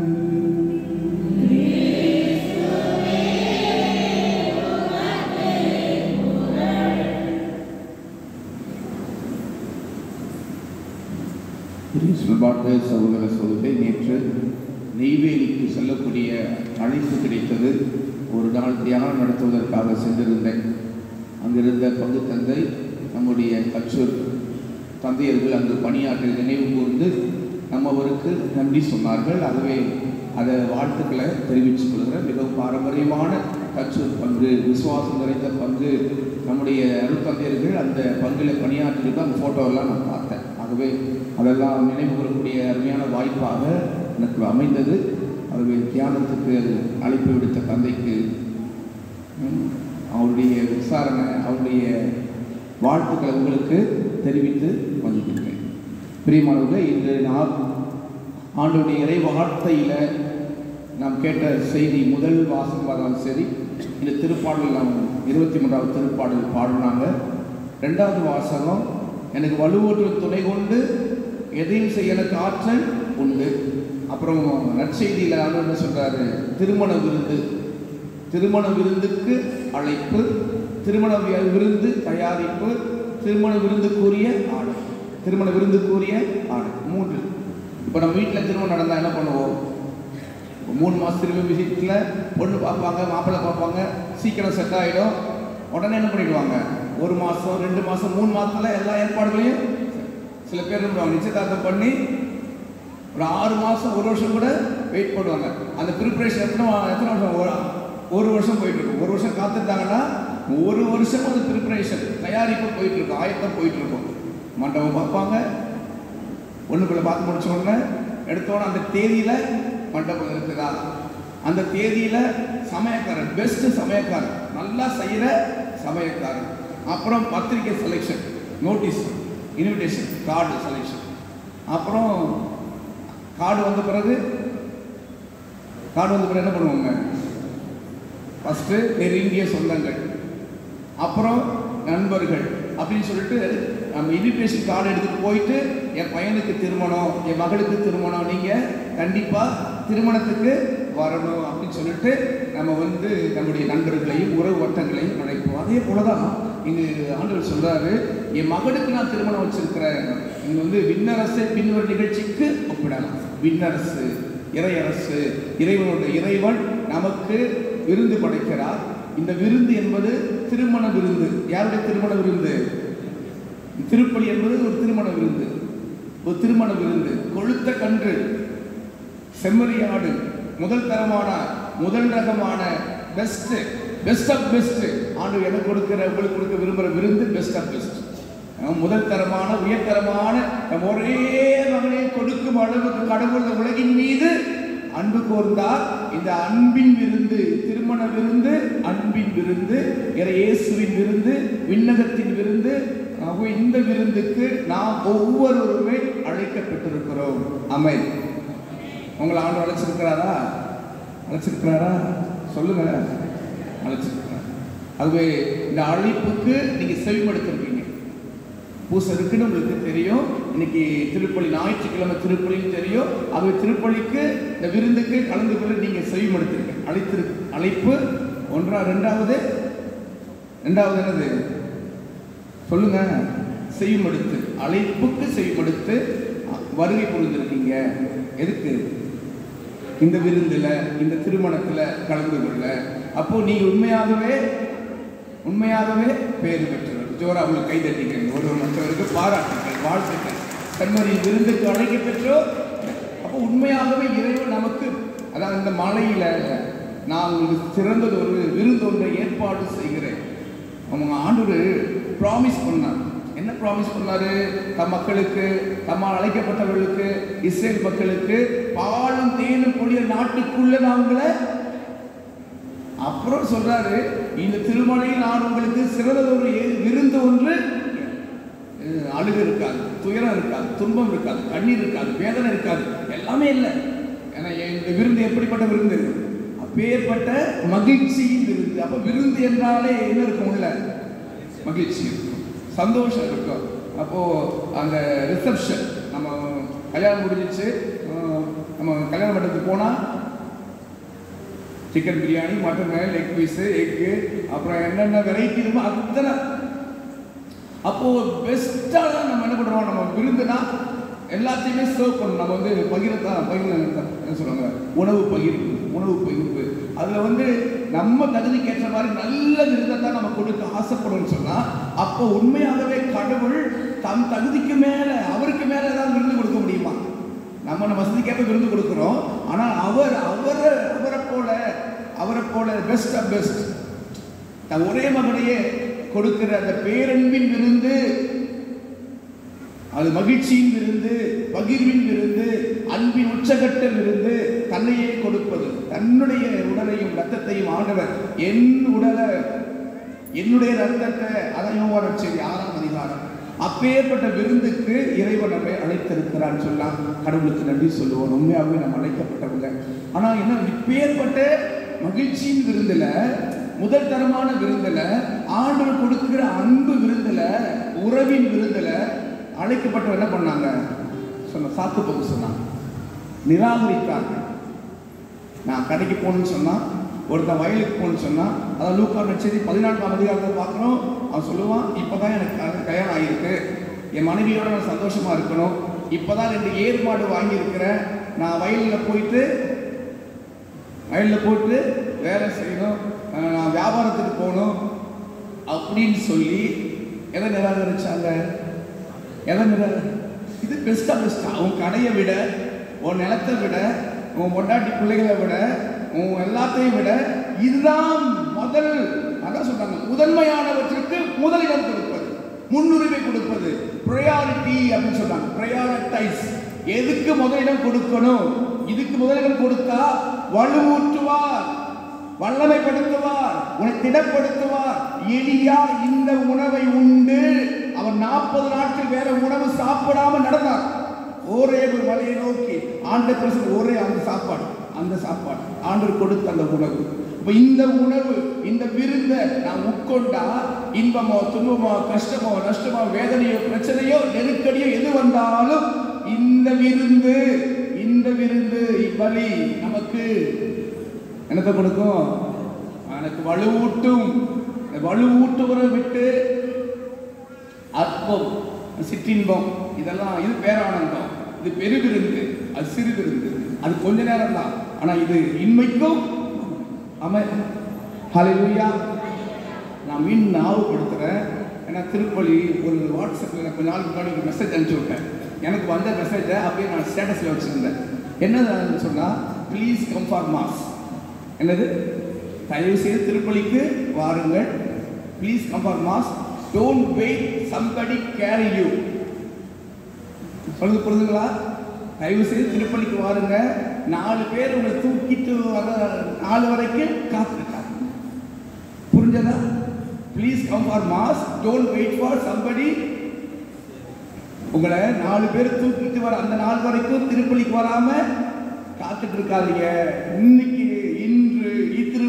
சொல்பாட்டு சகோதர சகோதரி நேற்று நெய்வேலிக்கு செல்லக்கூடிய அழைப்பு கிடைத்தது ஒரு நாள் தியானம் நடத்துவதற்காக சென்றிருந்தேன் அங்கிருந்த பங்கு தந்தை நம்முடைய கற்றூர் தந்தையர்கள் அங்கு பணியாற்றி நினைவு கூர்ந்து நம்மவருக்கு நன்றி சொன்னார்கள் ஆகவே அதை வாழ்த்துக்களை தெரிவித்துக் கொள்கிறேன் மிகவும் பாரம்பரியமான கற்றூர் பங்கு விசுவாசம் நிறைந்த பங்கு நம்முடைய அருத்தந்தையர்கள் அந்த பங்கில் பணியாற்றிருக்க அந்த ஃபோட்டோவெல்லாம் நான் பார்த்தேன் ஆகவே அதெல்லாம் நினைவு கூறக்கூடிய அருமையான வாய்ப்பாக எனக்கு அமைந்தது ஆகவே தியானத்துக்கு அழைப்பு விடுத்த தந்தைக்கு ம், அவருடைய விசாரணை அவருடைய வாழ்த்துக்களை உங்களுக்கு தெரிவித்து வந்திருக்கிறேன் பிரியமானவர்களே இன்று நான் ஆண்டுடைய இறை வார்த்தையில் நாம் கேட்ட செய்தி முதல் வாசம் பார்த்தாலும் சரி இந்த திருப்பாடல் நாம் இருபத்தி மூன்றாவது திருப்பாடல் பாடினாங்க ரெண்டாவது வாசகம் எனக்கு வலுவூற்றும் துணை கொண்டு எதையும் செய்ய எனக்கு ஆற்றல் உண்டு அப்புறம் நற்செய்தியில் ஆண்டு என்ன சொல்றாரு திருமண விருந்து திருமண விருந்துக்கு அழைப்பு திருமண வி- விருந்து தயாரிப்பு திருமண விருந்துக்குரிய ஆடை திருமண விருந்துக்குரிய ஆடை மூன்று இப்போ நம்ம வீட்டில் திருமணம் நடந்தால் என்ன பண்ணுவோம் இப்போ மூணு மாதம் திரும்ப வீட்டில் பொண்ணு பார்ப்பாங்க மாப்பிள்ளை பார்ப்பாங்க சீக்கிரம் செட் ஆகிடும் உடனே என்ன பண்ணிடுவாங்க ஒரு மாதம் ரெண்டு மாதம் மூணு மாதத்தில் எல்லா ஏற்பாடுகளையும் சில பேர் என்ன பண்ணுவாங்க நிச்சயதார்த்தம் பண்ணி ஒரு ஆறு மாதம் ஒரு வருஷம் கூட வெயிட் பண்ணுவாங்க அந்த ப்ரிப்பரேஷன் எத்தனை வா- எத்தனை வருஷம் ஒரு- ஒரு வருஷம் போயிட்டு இருக்கும் ஒரு வருஷம் காத்திருந்தாங்கன்னா ஒரு வருஷம் அந்த ப்ரிப்பரேஷன் தயாரிப்பு போயிட்டு இருக்கும் ஆயத்தம் போயிட்டு இருக்கும் மண்டபம் பார்ப்பாங்க ஒன்றுக்குள்ள பார்த்து முடிச்ச உடனே எடுத்தோடனே அந்த தேதியில மண்டபம் இருக்குதா அந்த தேதியில சமயக்காரன் பெஸ்ட் சமயக்காரன் நல்லா செய்யற சமயக்காரன் அப்புறம் பத்திரிக்கை selection notice invitation card selection அப்புறம் கார்டு வந்த பிறகு கார்டு வந்த பிறகு என்ன பண்ணுவாங்க ஃபஸ்ட்டு நெருங்கிய சொந்தங்கள் அப்புறம் நண்பர்கள் அப்படின்னு சொல்லிட்டு நம்ம இன்விடேஷன் கார்டு எடுத்துட்டு போயிட்டு என் பையனுக்கு திருமணம் என் மகளுக்கு திருமணம் நீங்கள் கண்டிப்பாக திருமணத்துக்கு வரணும் அப்படின்னு சொல்லிட்டு நம்ம வந்து நம்முடைய நண்பர்களையும் உறவு வட்டங்களையும் அழைப்போம் அதே போல தான் இங்கு ஆண்டவர் சொல்றாரு என் மகனுக்கு நான் திருமணம் வச்சிருக்கிறேன் இங்க வந்து விண்ணரசை பின்வரும் நிகழ்ச்சிக்கு ஒப்பிடலாம் விண்ணரசு இறையரசு இறைவனுடைய இறைவன் நமக்கு விருந்து படைக்கிறார் இந்த விருந்து என்பது திருமண விருந்து யாருடைய திருமண விருந்து திருப்பலி என்பது ஒரு திருமண விருந்து ஒரு திருமண விருந்து கொழுத்த கன்று செம்மறியாடு முதல் தரமான முதல் ரகமான பெஸ்ட் பெஸ்ட் ஆஃப் பெஸ்ட் ஆண்டு எனக்கு கொடுக்கிற உங்களுக்கு கொடுக்க விரும்புகிற விருந்து பெஸ்ட் ஆஃப் பெஸ்ட் முதல் தரமான உயர்தரமான நம் ஒரே மகனை கொடுக்கும் அளவுக்கு கடவுள் இந்த உலகின் மீது அன்பு கோர்ந்தார் இந்த அன்பின் விருந்து திருமண விருந்து அன்பின் விருந்து இறை இயேசுவின் விருந்து விண்ணகத்தின் விருந்து ஆகவே இந்த விருந்துக்கு நாம் ஒவ்வொருவருமே அழைக்கப்பட்டிருக்கிறோம் அமை உங்களை ஆண்டு அழைச்சிருக்கிறாரா அழைச்சிருக்கிறாரா சொல்லுங்க அழைச்சிருக்கிறார் ஆகவே இந்த அழைப்புக்கு நீங்க செவிமடுத்திருக்கீங்க பூசருக்குன்னு உங்களுக்கு தெரியும் இன்னைக்கு திருப்பலி ஞாயிற்றுக்கிழமை திருப்பலின்னு தெரியும் ஆகவே திருப்பலிக்கு இந்த விருந்துக்கு கலந்து கொள்ள நீங்க செவிமடுத்திருக்க அழைத்திரு அழைப்பு ஒன்றா ரெண்டாவது ரெண்டாவது என்னது சொல்லுங்க செய்யுமடுத்து அழைப்புக்கு செய்யுமடுத்து வருகை புரிந்திருக்கீங்க எதுக்கு இந்த விருந்துல இந்த திருமணத்துல கலந்து கொள்ள அப்போ நீங்க உண்மையாகவே உண்மையாகவே பேர் பெற்றவர் ஜோரா உங்களுக்கு கை தட்டிக்கிறீங்க ஒரு மற்றவருக்கு பாராட்டுகள் வாழ்த்துக்கள் கண்மரியின் விருந்துக்கு அழைக்க பெற்றோர் அப்போ உண்மையாகவே இறைவன் நமக்கு அதாவது இந்த மலையில நான் உங்களுக்கு சிறந்தது ஒரு விருந்து ஒன்றை ஏற்பாடு செய்கிறேன் அவங்க ஆண்டவர் ப்ராமிஸ் பண்ணார் என்ன ப்ராமிஸ் பண்ணாரு தம் மக்களுக்கு தம்மால் அழைக்கப்பட்டவர்களுக்கு இஸ்ரேல் மக்களுக்கு பாலும் தேனும் பொழிய நாட்டுக்குள்ள நான் உங்களை அப்புறம் சொல்றாரு இந்த திருமலையில் நான் உங்களுக்கு சிறந்த ஒரு ஏ- விருந்து ஒன்று அஹ், அழுகு இருக்காது துயரம் இருக்காது துன்பம் இருக்காது கண்ணீர் இருக்காது வேதனை இருக்காது எல்லாமே இல்லை ஏன்னா இந்த விருந்து எப்படிப்பட்ட விருந்து அப்பேற்பட்ட மகிழ்ச்சியின் விருந்து அப்ப விருந்து என்றாலே என்ன இருக்கும் உள்ள மகிழ்ச்சி இருக்கும் சந்தோஷம் இருக்கும் அப்போ அந்த ரிசப்ஷன் நம்ம கல்யாணம் முடிஞ்சிச்சு அஹ், நம்ம கல்யாண மண்டபத்துக்கு போனா chicken biryani mutton leg piece எக்கு அப்புறம் என்னென்ன வெரைட்டி இருக்குமோ அத்தனை அப்போ பெஸ்ட்டாக தான் நம்ம என்ன பண்ணுறோம் நம்ம விருந்துனா எல்லாத்தையுமே சர்வ் பண்ணணும் நம்ம வந்து பகிரத்தான் பகிர என்ன சொல்லுவாங்க உணவு பகிர்வு உணவு பகிர்வு அதில் வந்து நம்ம தகுதிக்கு ஏற்ற மாதிரி நல்ல விருந்தை தான் நம்ம கொடுக்க ஆசைப்படும்னு சொன்னால் அப்போ உண்மையாகவே கடவுள் தம் தகுதிக்கு மேலே அவருக்கு மேலே ஏதாவது விருந்து கொடுக்க முடியுமா நம்ம நம்ம வசதிக்கேற்ப விருந்து கொடுக்குறோம் ஆனால் அவர் அவரை அவரை போல அவரை போல பெஸ்ட் ஆஃப் பெஸ்ட் தன் ஒரே மகனையே கொடுக்கிற அந்த பேரன்பின் விருந்து அது மகிழ்ச்சியின் விருந்து பகிர்வின் விருந்து அன்பின் உச்சகட்ட விருந்து தன்னையே கொடுப்பது தன்னுடைய உடலையும் ரத்தத்தையும் ஆண்டவர் என் உடலை என்னுடைய ரத்தத்தை அதையும் வர சரி ஆறாம் அதிகாரம் அப்பேற்பட்ட விருந்துக்கு இறைவன் நம்மை அழைத்திருக்கிறான்னு சொன்னா கடவுளுக்கு நன்றி சொல்லுவோம் உண்மையாகவே நம்ம அழைக்கப்பட்டவங்க ஆனா என்ன இப்பேற்பட்ட மகிழ்ச்சியின் விருந்துல முதல் தரமான விருந்துல ஆண்டவர் கொடுக்கிற அன்பு விருந்துல உறவின் விருந்துல அழைக்கப்பட்டவர் என்ன பண்ணாங்க சொன்ன சாக்கு போக்கு சொன்னாங்க நிராகரித்தாங்க நான் கடைக்கு போகணும்னு சொன்னா ஒருத்தன் வயலுக்கு போகணும்னு சொன்னா அதான் லூக்கா நட்சதி பதினான்காம் அதிகாரத்தை பார்க்கணும் அவன் சொல்லுவான் இப்பதான் எனக்கு கல்யாணம் கல்யாணம் ஆகியிருக்கு என் மனைவியோட நான் சந்தோஷமா இருக்கணும் இப்பதான் ரெண்டு ஏற்பாடு வாங்கியிருக்கிறேன் நான் வயலில் போயிட்டு வயலில் போட்டு வேலை செய்யணும் அஹ் நான் வியாபாரத்துக்கு போகணும் அப்படின்னு சொல்லி எதை நிராகரிச்சாங்க எதை நிராக இது பெஸ்டா பெஸ்டா உன் கடையை விட உன் நிலத்தை விட உன் பொண்டாட்டி பிள்ளைகளை விட உன் எல்லாத்தையும் விட இதுதான் முதல் அதான் சொல்றாங்க முதன்மையானவற்றுக்கு முதலிடம் கொடுப்பது முன்னுரிமை கொடுப்பது ப்ரையாரிட்டி அப்படின்னு சொல்றாங்க ப்ரையாரிட்டைஸ் எதுக்கு முதலிடம் கொடுக்கணும் இதுக்கு முதலிடம் கொடுத்தா வலுவூட்டுவார் வல்லமைப்படுத்துவார் உன்னை திடப்படுத்துவார் எலியா இந்த உணவை உண்டு அவர் நாற்பது நாட்கள் வேற உணவு சாப்பிடாம நடந்தார் ஒரே ஒரு மலையை நோக்கி ஆண்ட பிரசன் ஒரே அந்த சாப்பாடு அந்த சாப்பாடு ஆண்டவர் கொடுத்த அந்த உணவு இப்ப இந்த உணவு இந்த விருந்தை நான் உட்கொண்டா இன்பமோ துன்பமோ கஷ்டமோ நஷ்டமோ வேதனையோ பிரச்சனையோ நெருக்கடியோ எது வந்தாலும் இந்த விருந்து இந்த விருந்து இப்பலி நமக்கு என்னத்தை கொடுக்கும் எனக்கு வலுவூட்டும் இந்த வலுவூட்டுவரை விட்டு அற்பம் சிற்றின்பம் இதெல்லாம் இது பேரானந்தம் இது பெருவிருந்து அது சிறு விருந்து அது கொஞ்ச நேரம் தான் ஆனா இது இன்மைக்கும் அமை ஹalleluya நான் மீன் ஞாபகப்படுத்துறேன் ஏன்னா திருப்பலி ஒரு வாட்ஸ்அப்பில் நான் கொஞ்ச நாளுக்கு முன்னாடி ஒரு மெசேஜ் அனுப்பிச்சு விட்டேன் எனக்கு வந்த மெசேஜை அப்படியே நான் ஸ்டேட்டஸில் வச்சுருந்தேன் என்ன சொன்னால் ப்ளீஸ் கம் ஃபார் மாஸ் என்னது தயவு செய்து திருப்பலிக்கு வாருங்கள் please come for mass don't wait somebody carry you சொல்லுது புரிதுங்களா தயவு செய்து திருப்பலிக்கு வாருங்க நாலு பேர் உங்களை தூக்கிட்டு வர நாலு வரைக்கும் காத்திருக்காங்க புரிஞ்சதா please come for mass don't wait for somebody உங்களை நாலு பேர் தூக்கிட்டு வர அந்த நாள் வரைக்கும் திருப்பலிக்கு வராம காத்துட்டு இருக்காதீங்க இன்னைக்கு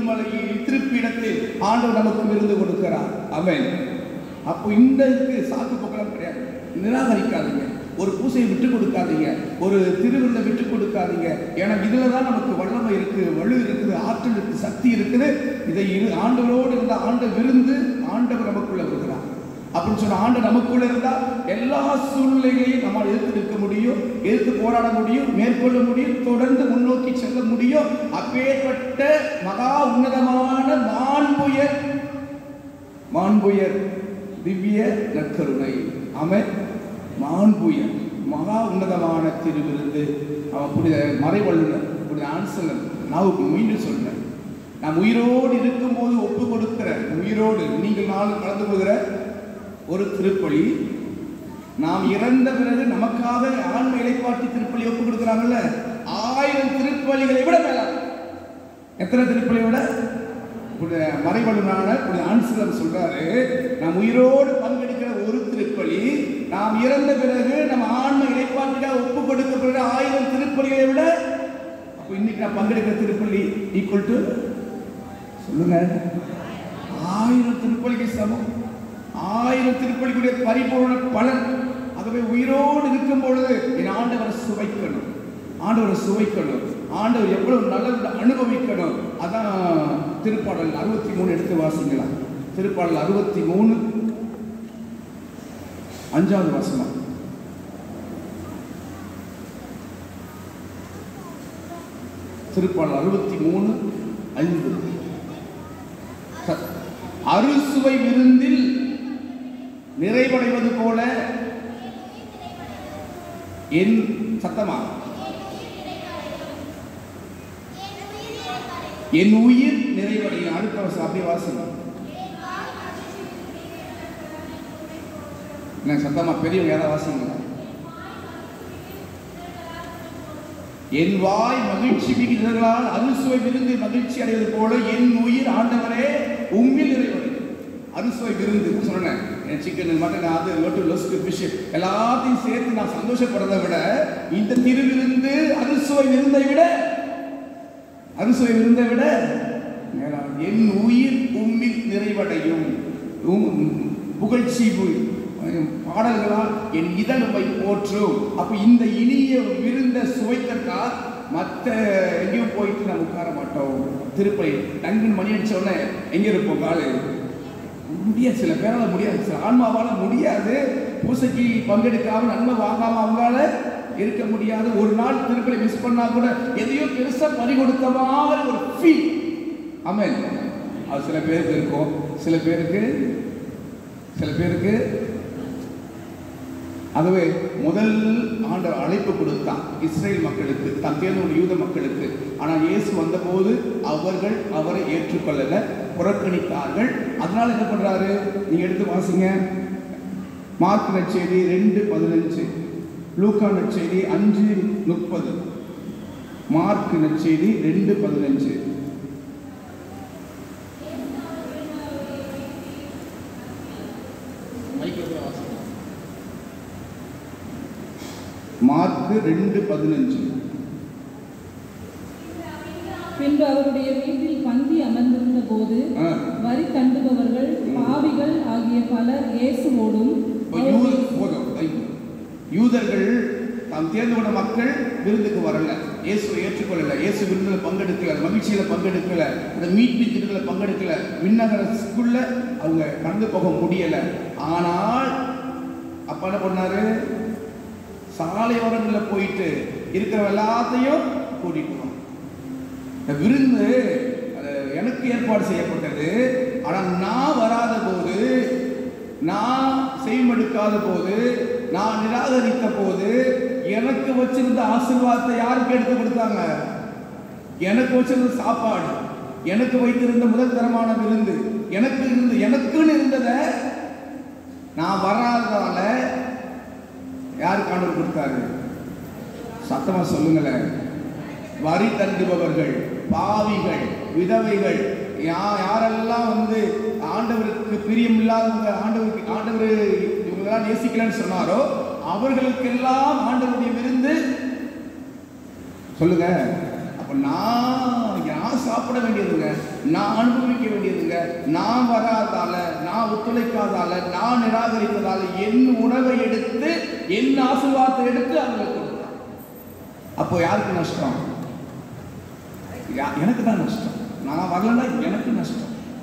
திருமலையில் திருப்பிடத்தில் ஆண்டவர் நமக்கு விருந்து கொடுக்கிறார் அவன் அப்போ இந்த இதுக்கு சாக்கு போக்கலாம் கிடையாது நிராகரிக்காதீங்க ஒரு பூசையை விட்டு கொடுக்காதீங்க ஒரு திருவிருந்தை விட்டு கொடுக்காதீங்க ஏன்னா இதுல தான் நமக்கு வல்லமை இருக்கு வலு இருக்குது ஆற்றல் இருக்கு சக்தி இருக்குது இதை இரு ஆண்டவரோடு இருந்த ஆண்ட விருந்து ஆண்டவர் நமக்குள்ள வருகிறார் அப்படின்னு சொன்ன ஆண்டு நமக்குள்ள இருந்தா எல்லா சூழ்நிலைகளையும் நம்மால் எதிர்த்து நிற்க முடியும் எதிர்த்து போராட முடியும் மேற்கொள்ள முடியும் தொடர்ந்து முன்னோக்கி செல்ல முடியும் அப்பேற்பட்ட மகா உன்னதமான மாண்புயர் மாண்புயர் திவ்ய நற்கருணை அவன் மாண்புயர் மகா உன்னதமான திருவிருந்து அவன் புனித மறைவள்ளுனர் புனித ஆன்சலர் நான் மீண்டும் சொல்றேன் நாம் உயிரோடு இருக்கும்போது ஒப்பு கொடுக்கிற உயிரோடு நீங்கள் நாள் கலந்து கொள்கிற ஒரு திருப்பலி நாம் இறந்த பிறகு நமக்காக ஆன்ம இலைப்பாட்டி திருப்பலி ஒப்பு கொடுக்குறாங்கல்ல ஆயிரம் திருப்பலிகளை விட மேலாக எத்தனை திருப்பலியை விட புனித மறைவழுனான புனித ஆன்சிலர் சொல்றாரு நாம் உயிரோடு பங்கெடுக்கிற ஒரு திருப்பலி நாம் இறந்த பிறகு நம்ம ஆன்ம இலைப்பாட்டிக்காக ஒப்பு கொடுக்கப்படுற ஆயிரம் திருப்பலிகளை விட அப்போ இன்னைக்கு நான் பங்கெடுக்கிற திருப்பலி ஈக்குவல் டு சொல்லுங்க ஆயிரம் திருப்பலிக்கு சமம் ஆயிரம் திருப்பலிக்குடைய பரிபூர்ண பலன் ஆகவே உயிரோடு இருக்கும் பொழுது என் ஆண்டவரை சுவைக்கணும் ஆண்டவரை சுவைக்கணும் ஆண்டவர் எவ்வளவு நல்லது அனுபவிக்கணும் அதான் திருப்பாடல் அறுபத்தி மூணு எடுத்து வாசிங்களா திருப்பாடல் அறுபத்தி மூணு அஞ்சாவது வசனம் திருப்பாடல் அறுபத்தி மூணு ஐந்து ச- அறுசுவை விருந்தில் நிறைவடைவது போல என் சத்தமா என் உயிர் நிறைவடையும் அடுத்த வருஷம் அப்படியே வாசிங்க என்ன சத்தமா பெரியவங்க யாராவது வாசிங்களா என் வாய் மகிழ்ச்சி மிகுதலால் அறுசுவை விருந்து மகிழ்ச்சி அடைவது போல என் உயிர் ஆண்டவரே உம்மில் நிறைவடையும் அறுசுவை விருந்து சொன்னேன் என் சிக்கன் மட்டன் அது லொட்டு லொஸ்க்கு ஃபிஷ் எல்லாத்தையும் சேர்த்து நான் சந்தோஷப்படுறதை விட இந்த திருவிருந்து அறுசுவை விருந்தை விட அறுசுவை விருந்தை விட மேலான என் உயிர் உம்மில் நிறைவடையும் உம் புகழ்ச்சி பு- பாடல்களால் என் இதழுமை போற்றும் அப்ப இந்த இனிய விருந்த சுவைத்தற்கால் மற்ற எங்கேயும் போயிட்டு நம்ம உட்கார மாட்டோம் திருப்பதி டங்குன்னு மணி அடிச்ச உடனே எங்க இருப்போம் காலு முடியாது சில பேரால முடியாது சில ஆன்மாவால முடியாது பூசைக்கு பங்கெடுக்காம நன்மை வாங்காம அவங்களால இருக்க முடியாது ஒரு நாள் திருப்பதி மிஸ் பண்ணா கூட எதையோ பெருசா பறி கொடுத்த மாதிரி ஒரு ஃபீல் ஆமென் அது சில பேருக்கு இருக்கும் சில பேருக்கு சில பேருக்கு ஆகவே முதல் ஆண்டு அழைப்பு கொடுத்தான் இஸ்ரேல் மக்களுக்கு தம் தேர்ந்த யூத மக்களுக்கு ஆனால் இயேசு வந்தபோது அவர்கள் அவரை ஏற்றுக்கொள்ளல புறக்கணித்தார்கள் அதனால என்ன பண்றாரு நீங்க எடுத்து வாசிங்க மார்க் நற்செய்தி ரெண்டு பதினஞ்சு லூக்கா நற்செய்தி அஞ்சு முப்பது மார்க் நற்செய்தி ரெண்டு பதினஞ்சு மார்க் ரெண்டு பதினஞ்சு பின்பு அவருடைய வீட்டில் பந்தி அமர்ந்திருந்த போது ஆ. வரி தண்டுபவர்கள் பாவிகள் ஆகிய பலர் இயேசுவோடும் இப்ப யூத போதும் ஐயோ. யூதர்கள் தாம் தேர்ந்து கொண்ட மக்கள் விருந்துக்கு வரல இயேசுவை ஏற்றுக்கொள்ளல இயேசு விருந்துல பங்கெடுக்கல மகிழ்ச்சியில பங்கெடுக்கல அந்த மீட்பு திட்டத்தில் பங்கெடுக்கல விண்ணகரத்துக்குள்ள அவங்க கடந்து போக முடியல ஆனால் அப்ப என்ன பண்ணாரு சாலை ஓரங்களில் போயிட்டு இருக்கிற எல்லாத்தையும் கூட்டிட்டு வா. இந்த விருந்து அது எனக்கு ஏற்பாடு செய்யப்பட்டது ஆனால் நான் வராத போது நான் செய்மடுக்காத போது நான் நிராகரித்த போது எனக்கு வச்சிருந்த ஆசீர்வாதத்தை யாருக்கு எடுத்து கொடுத்தாங்க எனக்கு வச்சிருந்த சாப்பாடு எனக்கு வைத்திருந்த முதல் தரமான விருந்து எனக்கு இருந்து எனக்குன்னு இருந்ததை நான் வராததால யாருக்கு ஆண்டவர் கொடுத்தாரு சத்தமா சொல்லுங்களேன் வரி தண்டுபவர்கள் பாவிகள் விதவைகள் யா யாரெல்லாம் வந்து ஆண்டவருக்கு பிரியம் இல்லாதவங்க ஆண்டவருக்கு ஆண்டவர் இவங்கெல்லாம் நேசிக்கலன்னு சொன்னாரோ அவர்களுக்கெல்லாம் ஆண்டவருடைய விருந்து சொல்லுங்க அப்ப அப்போ நான் நான் சாப்பிட வேண்டியதுங்க நான் அனுபவிக்க வேண்டியதுங்க நான் வராதால நான் ஒத்துழைக்காதால நான் நிராகரித்ததால என் உணவை எடுத்து என் ஆசீர்வாதத்தை எடுத்து அவங்களுக்கு கொடுத்தான் அப்போ யாருக்கு நஷ்டம் யா- எனக்கு தான் நஷ்டம் நான் வரலன்னா எனக்கு நஷ்டம்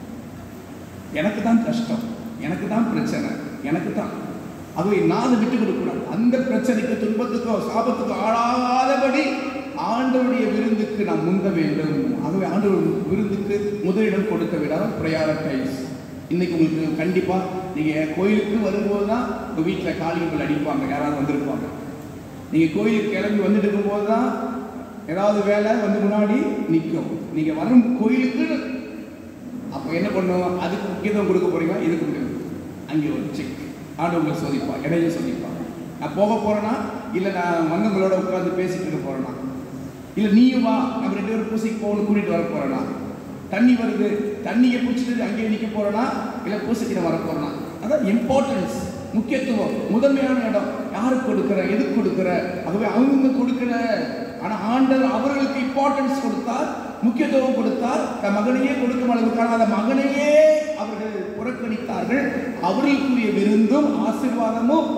எனக்கு தான் கஷ்டம் எனக்கு தான் பிரச்சனை எனக்கு தான் ஆகவே நான் அதை விட்டு கொடுக்கக்கூடாது அந்த பிரச்சனைக்கு துன்பத்துக்கோ சாபத்துக்கோ ஆளாகாதபடி ஆண்டவருடைய விருந்துக்கு நாம் முந்த வேண்டும் ஆகவே ஆண்டவர் விருந்துக்கு முதலிடம் கொடுக்க விடாத ப்ரையாரிட்டைஸ் இன்னைக்கு உங்களுக்கு கண்டிப்பாக நீங்கள் கோயிலுக்கு வரும்போது தான் உங்கள் வீட்டில் காலிகள் அடிப்பாங்க யாராவது வந்திருப்பாங்க நீங்கள் கோயிலுக்கு கிளம்பி வந்துட்டு இருக்கும்போது தான் ஏதாவது வேலை வந்து முன்னாடி நிற்கும் நீங்கள் வரும் கோயிலுக்கு அப்போ என்ன பண்ணுவோம் அதுக்கு முக்கியத்துவம் கொடுக்க போறீங்களா இதுக்கு முக்கியம் அங்கே ஒரு செக் ஆண்டு உங்களை சோதிப்பா இடையே சோதிப்பா நான் போக போறேனா இல்லை நான் வந்தவங்களோட உட்கார்ந்து பேசிட்டு இருக்க போறேனா இல்லை நீயும் வா நம்ம ரெண்டு பேரும் பூசைக்கு போகணும் கூட்டிட்டு வர போறேனா தண்ணி வருது தண்ணியை பிடிச்சிட்டு அங்கேயே நிற்க போறேனா இல்லை பூசைக்கு நான் வர போறேனா அதான் இம்பார்ட்டன்ஸ் முக்கியத்துவம் முதன்மையான இடம் யாருக்கு கொடுக்குற எதுக்கு கொடுக்குற ஆகவே அவங்க கொடுக்கல ஆனா ஆண்டவர் அவர்களுக்கு இம்பார்ட்டன்ஸ் கொடுத்தார் முக்கியத்துவம் கொடுத்தார் தன் மகனையே கொடுக்கும் அளவுக்கான அந்த மகனையே அவர்கள் புறக்கணித்தார்கள் அவர்களுக்குரிய விருந்தும் ஆசீர்வாதமும்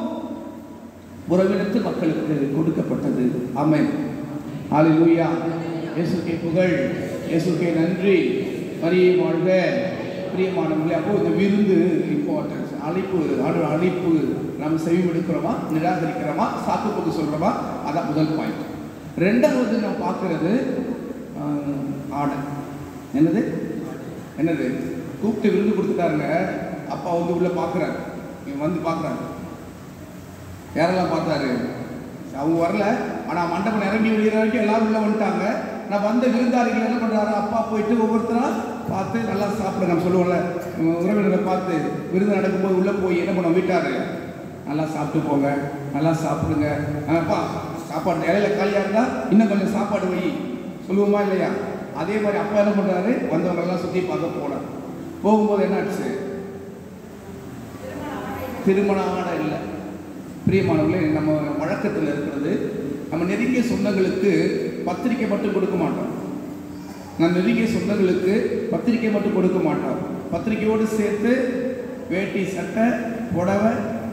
உறவினத்து மக்களுக்கு கொடுக்கப்பட்டது ஆமென் ஹalleluya இயேசுக்கே புகழ் இயேசுக்கே நன்றி மரியே வாழ்க பிரியமானவர்களே அப்போ இந்த விருந்து இம்பார்ட்டன்ஸ் அழைப்பு ஆண்டு அழைப்பு நம்ம செவிமெடுக்கிறோமா நிராகரிக்கிறோமா சாக்கு போக்கு சொல்கிறோமா அதான் முதல் பாயிண்ட் ரெண்டாவது நான் பார்க்கறது ஆஹ், ஆடை என்னது என்னது கூப்பிட்டு விருந்து கொடுத்துட்டாருங்க அப்பா வந்து உள்ள பார்க்குறாரு இவன் வந்து பார்க்குறாரு யாரெல்லாம் பார்த்தாரு அவங்க வரல ஆனால் மண்டபம் நிரம்பி வெளியிற வரைக்கும் எல்லாரும் உள்ள வந்துட்டாங்க நான் வந்த விருந்தாளிகள் என்ன பண்ணுறாரு அப்பா போயிட்டு ஒவ்வொருத்தரா பார்த்து நல்லா சாப்பிடுங்க நம்ம சொல்லுவோம்ல நம்ம உறவினரை பார்த்து விருந்து நடக்கும்போது உள்ளே போய் என்ன பண்ண வீட்டாரு நல்லா சாப்பிட்டு போங்க நல்லா சாப்பிடுங்க அப்பா சாப்பாடு இலையில காலியாக இருந்தால் இன்னும் கொஞ்சம் சாப்பாடு வை சொல்லுவோமா இல்லையா அதே மாதிரி அப்பா என்ன பண்ணுறாரு வந்தவங்க எல்லாம் சுற்றி பார்க்க போனார் போகும்போது என்ன ஆச்சு திருமண ஆடை இல்லை பிரியமானவர்களே நம்ம வழக்கத்தில் இருக்கிறது நம்ம நெருங்கிய சொந்தங்களுக்கு பத்திரிக்கை மட்டும் கொடுக்க மாட்டோம் நம்ம நெருங்கிய சொந்தங்களுக்கு பத்திரிக்கை மட்டும் கொடுக்க மாட்டோம் பத்திரிக்கையோடு சேர்த்து வேட்டி சட்டை புடவை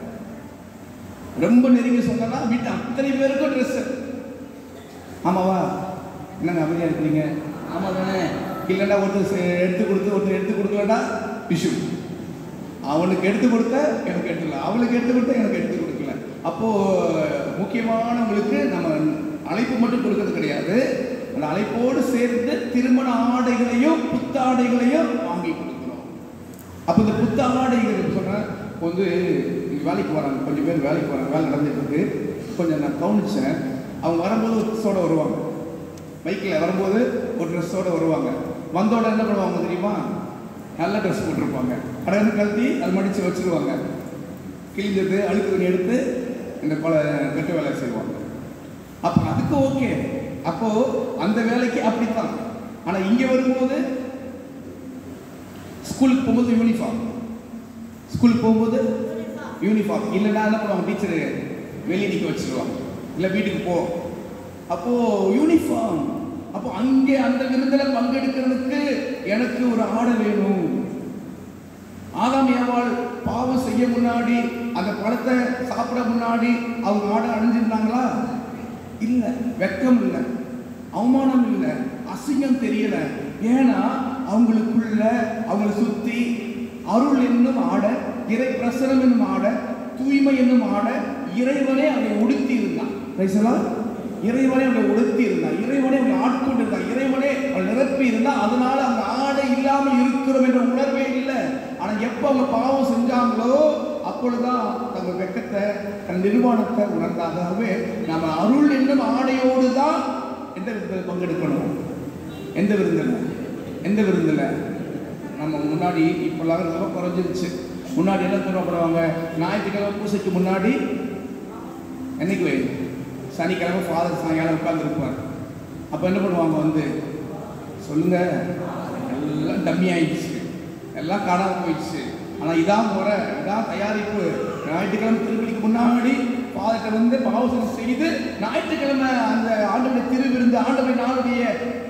ரொம்ப நெருங்கிய சொந்தம்னா வீட்டு அத்தனை பேருக்கும் ட்ரெஸ்ஸு ஆமாவா என்னங்க அமைதியாக இருக்கிறீங்க ஆமாம் தானே இல்லைன்னா ஒருத்தர் செ- எடுத்து கொடுத்து ஒருத்தர் எடுத்து கொடுக்கலன்னா விஷு அவனுக்கு எடுத்து கொடுத்த எனக்கு எடுத்துல அவளுக்கு எடுத்து கொடுத்த எனக்கு எடுத்து கொடுக்கல அப்போ முக்கியமானவங்களுக்கு நம்ம அழைப்பு மட்டும் கொடுக்கறது கிடையாது அந்த அழைப்போடு சேர்ந்து திருமண ஆடைகளையும் புத்தாடைகளையும் வாங்கி கொடுக்குறோம் அப்போ இந்த புத்தாடைகள் சொன்னேன் வந்து இங்க வேலைக்கு வராங்க கொஞ்சம் பேர் வேலைக்கு வராங்க வேலை நடந்துட்டு இருக்கு கொஞ்சம் நான் கவனிச்சேன் அவங்க வரும்போது ஒரு ட்ரெஸ்ஸோட வருவாங்க பைக்கில் வரும்போது ஒரு ட்ரெஸ்ஸோட வருவாங்க வந்தோட என்ன பண்ணுவாங்க தெரியுமா நல்ல ட்ரெஸ் போட்டிருப்பாங்க அடகு கழட்டி அது மடித்து வச்சிருவாங்க கிழிஞ்சது அழுக்கு துணி எடுத்து இந்த கொலை வெட்ட வேலை செய்வாங்க அப்போ அதுக்கு ஓகே அப்போ அந்த வேலைக்கு அப்படித்தான் ஆனால் இங்கே வரும்போது ஸ்கூலுக்கு போகும்போது யூனிஃபார்ம் ஸ்கூலுக்கு போகும்போது யூனிஃபார்ம் இல்லைன்னா என்ன பண்ணுவாங்க டீச்சரு வெளியே நிற்க வச்சிருவாங்க இல்லை வீட்டுக்கு போ அப்போ யூனிஃபார்ம் அப்போ அங்கே அந்த விருந்தில் பங்கெடுக்கிறதுக்கு எனக்கு ஒரு ஆடை வேணும் ஆதாம் ஏவாள் பாவம் செய்ய முன்னாடி அந்த பழத்தை சாப்பிட முன்னாடி அவங்க ஆடை அணிஞ்சிருந்தாங்களா இல்லை வெக்கம் இல்லை அவமானம் இல்லை அசிங்கம் தெரியல ஏன்னா அவங்களுக்குள்ள அவங்கள சுத்தி அருள் என்னும் ஆடை இறை பிரசனம் என்னும் ஆடை தூய்மை என்னும் ஆடை இறைவனே அதை உடுத்தி இருந்தான் பேசலாம் இறைவனே அவனை உடுத்தி இருந்தான் இறைவனே அவனை ஆட்கொண்டு இருந்தான் இறைவனே அவன் நிரப்பி இருந்தான் அதனால அந்த ஆடை இல்லாமல் இருக்கிறோம் என்ற உணர்வே இல்லை ஆனா எப்போ அவங்க பாவம் செஞ்சாங்களோ அப்பொழுதுதான் தங்க வெக்கத்தை தன் நிர்வாணத்தை உணர்ந்தாங்க ஆகவே நம்ம அருள் என்னும் ஆடையோடு தான் எந்த விருந்தில் பங்கெடுக்கணும் எந்த விருந்தில் எந்த விருந்தில் நம்ம முன்னாடி இப்போல்லாம் ரொம்ப குறைஞ்சிருச்சு முன்னாடி என்ன பண்ணுவாங்க ஞாயிற்றுக்கிழமை பூசைக்கு முன்னாடி என்னைக்கு வை சனிக்கிழமை ஃபாதர் சாயங்காலம் உட்காந்துருப்பார் அப்போ என்ன பண்ணுவாங்க வந்து சொல்லுங்க எல்லாம் டம்மி ஆயிடுச்சு எல்லாம் காணாம போயிடுச்சு ஆனால் இதான் முறை இதான் தயாரிப்பு ஞாயிற்றுக்கிழமை திருப்பலிக்கு முன்னாடி பாதத்தை வந்து பாவசனம் செய்து ஞாயிற்றுக்கிழமை அந்த ஆண்டவருடைய திருவிருந்து ஆண்டவரின் நாளுடைய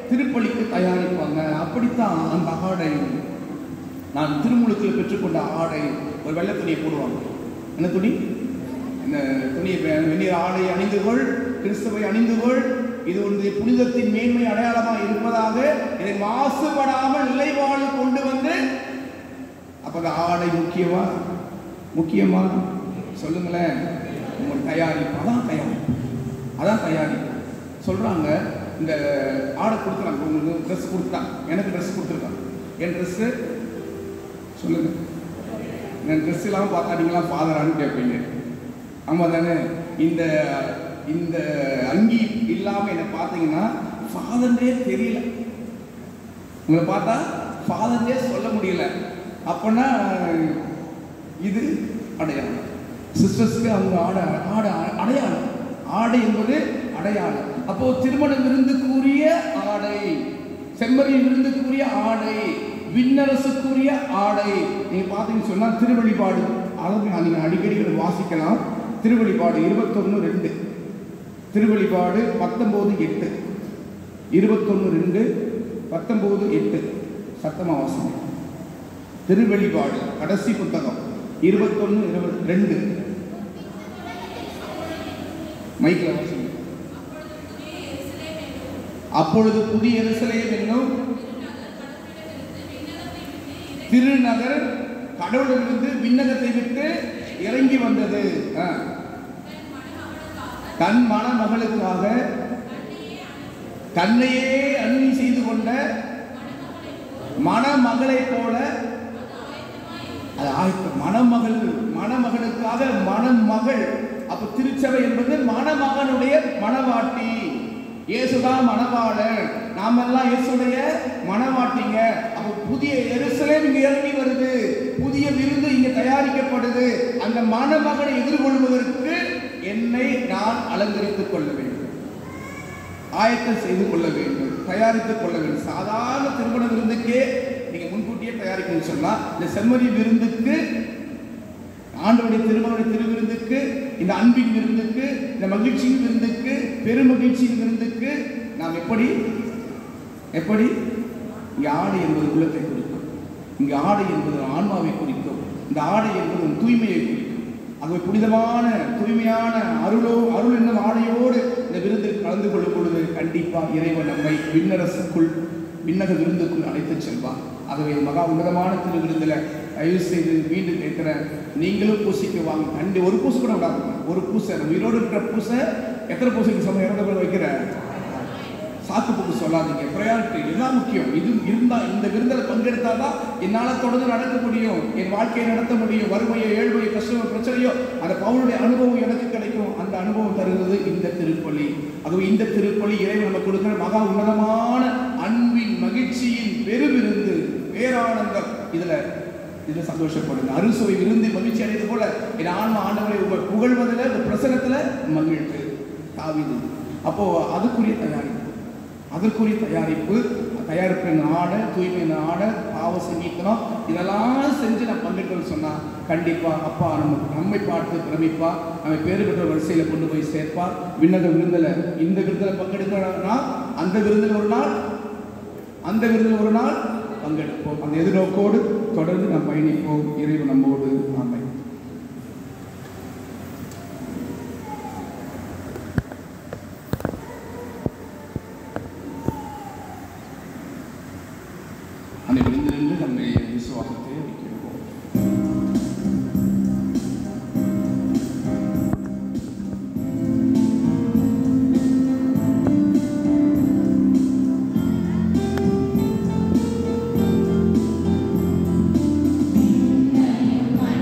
திருப்பலிக்கு தயாரிப்பாங்க அப்படித்தான் அந்த ஆடை நான் திருமுழுக்கில் பெற்றுக்கொண்ட ஆடை ஒரு வெள்ளை துணியை போடுவாங்க என்ன துணி இந்த துணியை பெ- வெந்நீர் ஆடை அணிந்து கொள் கிறிஸ்துவை அணிந்து கொள் இது உன்னுடைய புனிதத்தின் மேன்மை அடையாளமாக இருப்பதாக இதை மாசுபடாமல் நிலைவாழ் கொண்டு வந்து அப்ப அந்த ஆடை முக்கியமா முக்கியமா சொல்லுங்களேன் உங்க தயாரிப்பு அதான் தயாரிப்பு அதான் தயாரிப்பு சொல்றாங்க இந்த ஆடை கொடுக்குறாங்க உங்களுக்கு ட்ரெஸ் கொடுத்தாங்க எனக்கு ட்ரெஸ் கொடுத்துருக்காங்க என் ட்ரெஸ்ஸு சொல்லுங்க என் ட்ரெஸ் இல்லாமல் பார்த்தா நீங்களாம் ஃபாதரான்னு கேட்பீங்க ஆமாம் தானே இந்த இந்த அங்கி இல்லாமல் என்னை பார்த்தீங்கன்னா ஃபாதர்னே தெரியல உங்களை பார்த்தா ஃபாதர்னே சொல்ல முடியல அப்போனா இது அடையாளம் சிஸ்டர்ஸ்க்கு அவங்க ஆடை ஆடை அடையாளம் ஆடை என்பது அடையாளம் அப்போ திருமண விருந்துக்குரிய ஆடை செம்மறி விருந்துக்குரிய ஆடை விண்ணரசுக்குரிய ஆடை நீங்க பார்த்தீங்கன்னு சொன்னா திருவழிபாடு அளவு நீங்க அடிக்கடி இதை வாசிக்கலாம் திருவழிபாடு இருபத்தொன்னு ரெண்டு திருவழிபாடு பத்தொன்பது எட்டு இருபத்தொன்னு ரெண்டு பத்தொன்பது எட்டு சத்தமா வாசனை திருவெளிபாடு கடைசி புத்தகம் இருபத்தொன்னு இருபத்தி ரெண்டு மைக்கில் வாசிங்க அப்பொழுது புதிய எருசலேம் என்னும் திருநகர் கடவுளிலிருந்து விண்ணகத்தை விட்டு இறங்கி வந்தது ஆ. தன் மணமகளுக்காக தன்னையே அணுகி செய்து கொண்ட மணமகளைப் போல அது ஆயத்தம் மணமகள் மணமகனுக்காக மணமகள் அப்ப திருச்சபை என்பது மணமகனுடைய மணவாட்டி இயேசுதான் மணவாளன் நாமெல்லாம் இயேசுடைய மணவாட்டிங்க அப்ப புதிய எருசலேம் இங்க இறங்கி வருது புதிய விருந்து இங்க தயாரிக்கப்படுது அந்த மணமகனை எதிர்கொள்வதற்கு என்னை நான் அலங்கரித்துக் கொள்ள வேண்டும் ஆயத்தம் செய்து கொள்ள வேண்டும் தயாரித்துக் கொள்ள வேண்டும் சாதாரண திருமண விருந்துக்கே நீங்க முன்கூட்டியே தயாரிக்கணும்னு சொன்னா இந்த செம்மறி விருந்துக்கு ஆண்டவருடைய திருமண திருவிருந்துக்கு இந்த அன்பின் விருந்துக்கு இந்த மகிழ்ச்சியின் விருந்துக்கு பெருமகிழ்ச்சியின் விருந்துக்கு நாம் எப்படி எப்படி இங்க ஆடை என்பது உள்ளத்தை குறிக்கும் இங்க ஆடை என்பது ஆன்மாவை குறிக்கும் இந்த ஆடை என்பது ஒரு தூய்மையை குறிக்கும் ஆகவே புனிதமான தூய்மையான அருளோ அருள் என்னும் ஆடையோடு இந்த விருந்தில் கலந்து கொள்ளும் பொழுது கண்டிப்பா இறைவன் நம்மை விண்ணரசுக்குள் விண்ணக விருந்துக்குள் அழைத்துச் செல்வார் ஆகவே மகா உன்னதமான திரு விருந்தில் தயவு செய்து மீண்டும் கேட்கிறேன் நீங்களும் பூசிக்கு வாங்க கண்டி ஒரு பூசை கூட விடாதுங்க ஒரு பூசை நம்ம உயிரோடு இருக்கிற பூசை எத்தனை பூசைக்கு சமயம் இறந்த பிறகு வைக்கிற சாக்கு போக்கு சொல்லாதீங்க ப்ரையாரிட்டி இதுதான் முக்கியம் இது இருந்தா இந்த விருந்தில் பங்கெடுத்தாதான் என்னால் தொடர்ந்து நடக்க முடியும் என் வாழ்க்கையை நடத்த முடியும் வறுமையோ ஏழ்மையோ கஷ்டமோ பிரச்சனையோ அந்த பவுனுடைய அனுபவம் எனக்கு கிடைக்கும் அந்த அனுபவம் தருகிறது இந்த திருப்பலி அதுவே இந்த திருப்பலி இறைவன் நமக்கு கொடுக்கிற மகா உன்னதமான அன்பின் மகிழ்ச்சியின் பெருவிருந்து பேரானந்தம் இதுல இது சந்தோஷப்படுங்க அறுசுவை விருந்து மகிழ்ச்சி அடைவது போல என் ஆன்மா ஆண்டவரை உங்கள் புகழ்வதில் இந்த பிரசனத்துல மகிழ்வு தாவிது அப்போ அதுக்குரிய தயாரிப்பு அதற்குரிய தயாரிப்பு தயாரிப்பின் ஆடை தூய்மையின் ஆடை பாவ சங்கீத்தனம் இதெல்லாம் செஞ்சு நான் பங்கேற்கணும்னு சொன்னா கண்டிப்பா அப்பா நம்ம நம்மை பார்த்து பிரமிப்பா நம்மை பேறு பெற்ற வரிசையில கொண்டு போய் சேர்ப்பார் விண்ணக விருந்தில் இந்த விருந்தில் பங்கெடுக்கணும்னா அந்த விருந்தில் ஒரு நாள் அந்த விருந்தில் ஒரு நாள் பங்கெடுப்போம் அந்த எதிர்நோக்கோடு தொடர்ந்து நாம் பயணிப்போம் இறைவன் நம்மோடு ஆமை அந்த விருந்திலிருந்து நம்முடைய விசுவாசத்தை அறிக்கிறோம் மன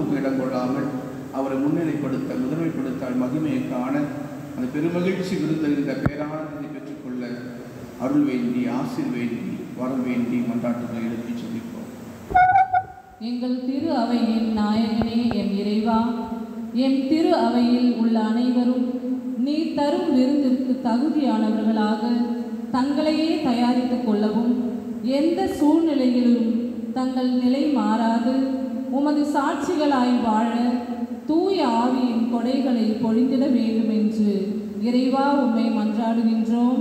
கொடுக்க இடம் கொள்ளாமல் அவரை முன்னிலைப்படுத்த முதன்மைப்படுத்த மகிமையை காண அந்த பெருமகிழ்ச்சி விருந்தறிந்த பேரானந்தத்தை பெற்றுக்கொள்ள அருள் வேண்டி ஆசிர் வேண்டி வரம் வேண்டி மன்றாட்டுகளை எழுப்பி சொல்லிப்போம் எங்கள் திரு அவையின் நாயகனே எம் இறைவா எம் திரு அவையில் உள்ள அனைவரும் நீ தரும் விருந்திற்கு தகுதியானவர்களாக தங்களையே தயாரித்துக் கொள்ளவும் எந்த சூழ்நிலையிலும் தங்கள் நிலை மாறாது உமது சாட்சிகளாய் வாழ தூய ஆவியின் கொடைகளை பொழிந்திட வேண்டும் என்று இறைவா உம்மை மன்றாடுகின்றோம்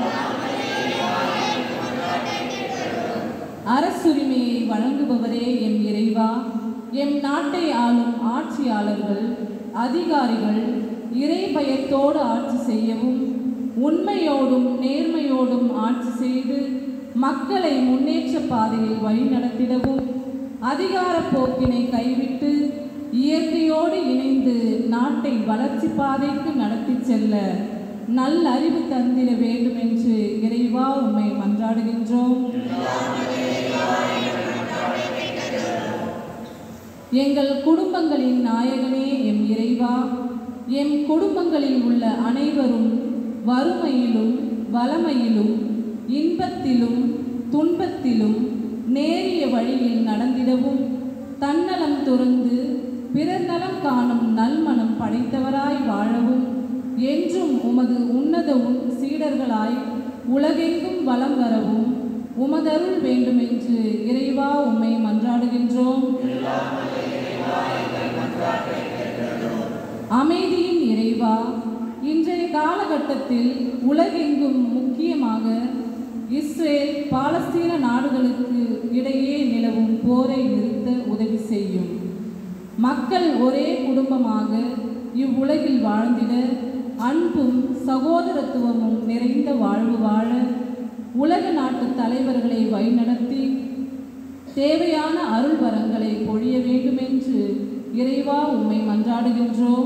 அரசுரிமையை வழங்குபவரே எம் இறைவா எம் நாட்டை ஆளும் ஆட்சியாளர்கள் அதிகாரிகள் இறை பயத்தோடு ஆட்சி செய்யவும் உண்மையோடும் நேர்மையோடும் ஆட்சி செய்து மக்களை முன்னேற்ற பாதையில் வழிநடத்திடவும் அதிகார போக்கினை கைவிட்டு இயற்கையோடு இணைந்து நாட்டை வளர்ச்சி பாதைக்கு நடத்திச் செல்ல நல்லறிவு தந்திட வேண்டும் என்று இறைவா உம்மை மன்றாடுகின்றோம் எங்கள் குடும்பங்களின் நாயகனே எம் இறைவா எம் குடும்பங்களில் உள்ள அனைவரும் வறுமையிலும் வளமையிலும் இன்பத்திலும் துன்பத்திலும் நேரிய வழியில் நடந்திடவும் தன்னலம் துறந்து பிறர் நலம் காணும் நல்மனம் படைத்தவராய் வாழவும் என்றும் உமது உன்னத உன் சீடர்களாய் உலகெங்கும் வலம் வரவும் உமதருள் வேண்டுமென்று இறைவா உம்மை மன்றாடுகின்றோம் அமைதியின் இறைவா இன்றைய காலகட்டத்தில் உலகெங்கும் முக்கியமாக இஸ்ரேல் பாலஸ்தீன நாடுகளுக்கு இடையே நிலவும் போரை நிறுத்த உதவி செய்யும் மக்கள் ஒரே குடும்பமாக இவ்வுலகில் வாழ்ந்திட அன்பும் சகோதரத்துவமும் நிறைந்த வாழ்வு வாழ உலக நாட்டு தலைவர்களை வழிநடத்தி தேவையான அருள் வரங்களை பொழிய வேண்டுமென்று இறைவா உம்மை மன்றாடுகின்றோம்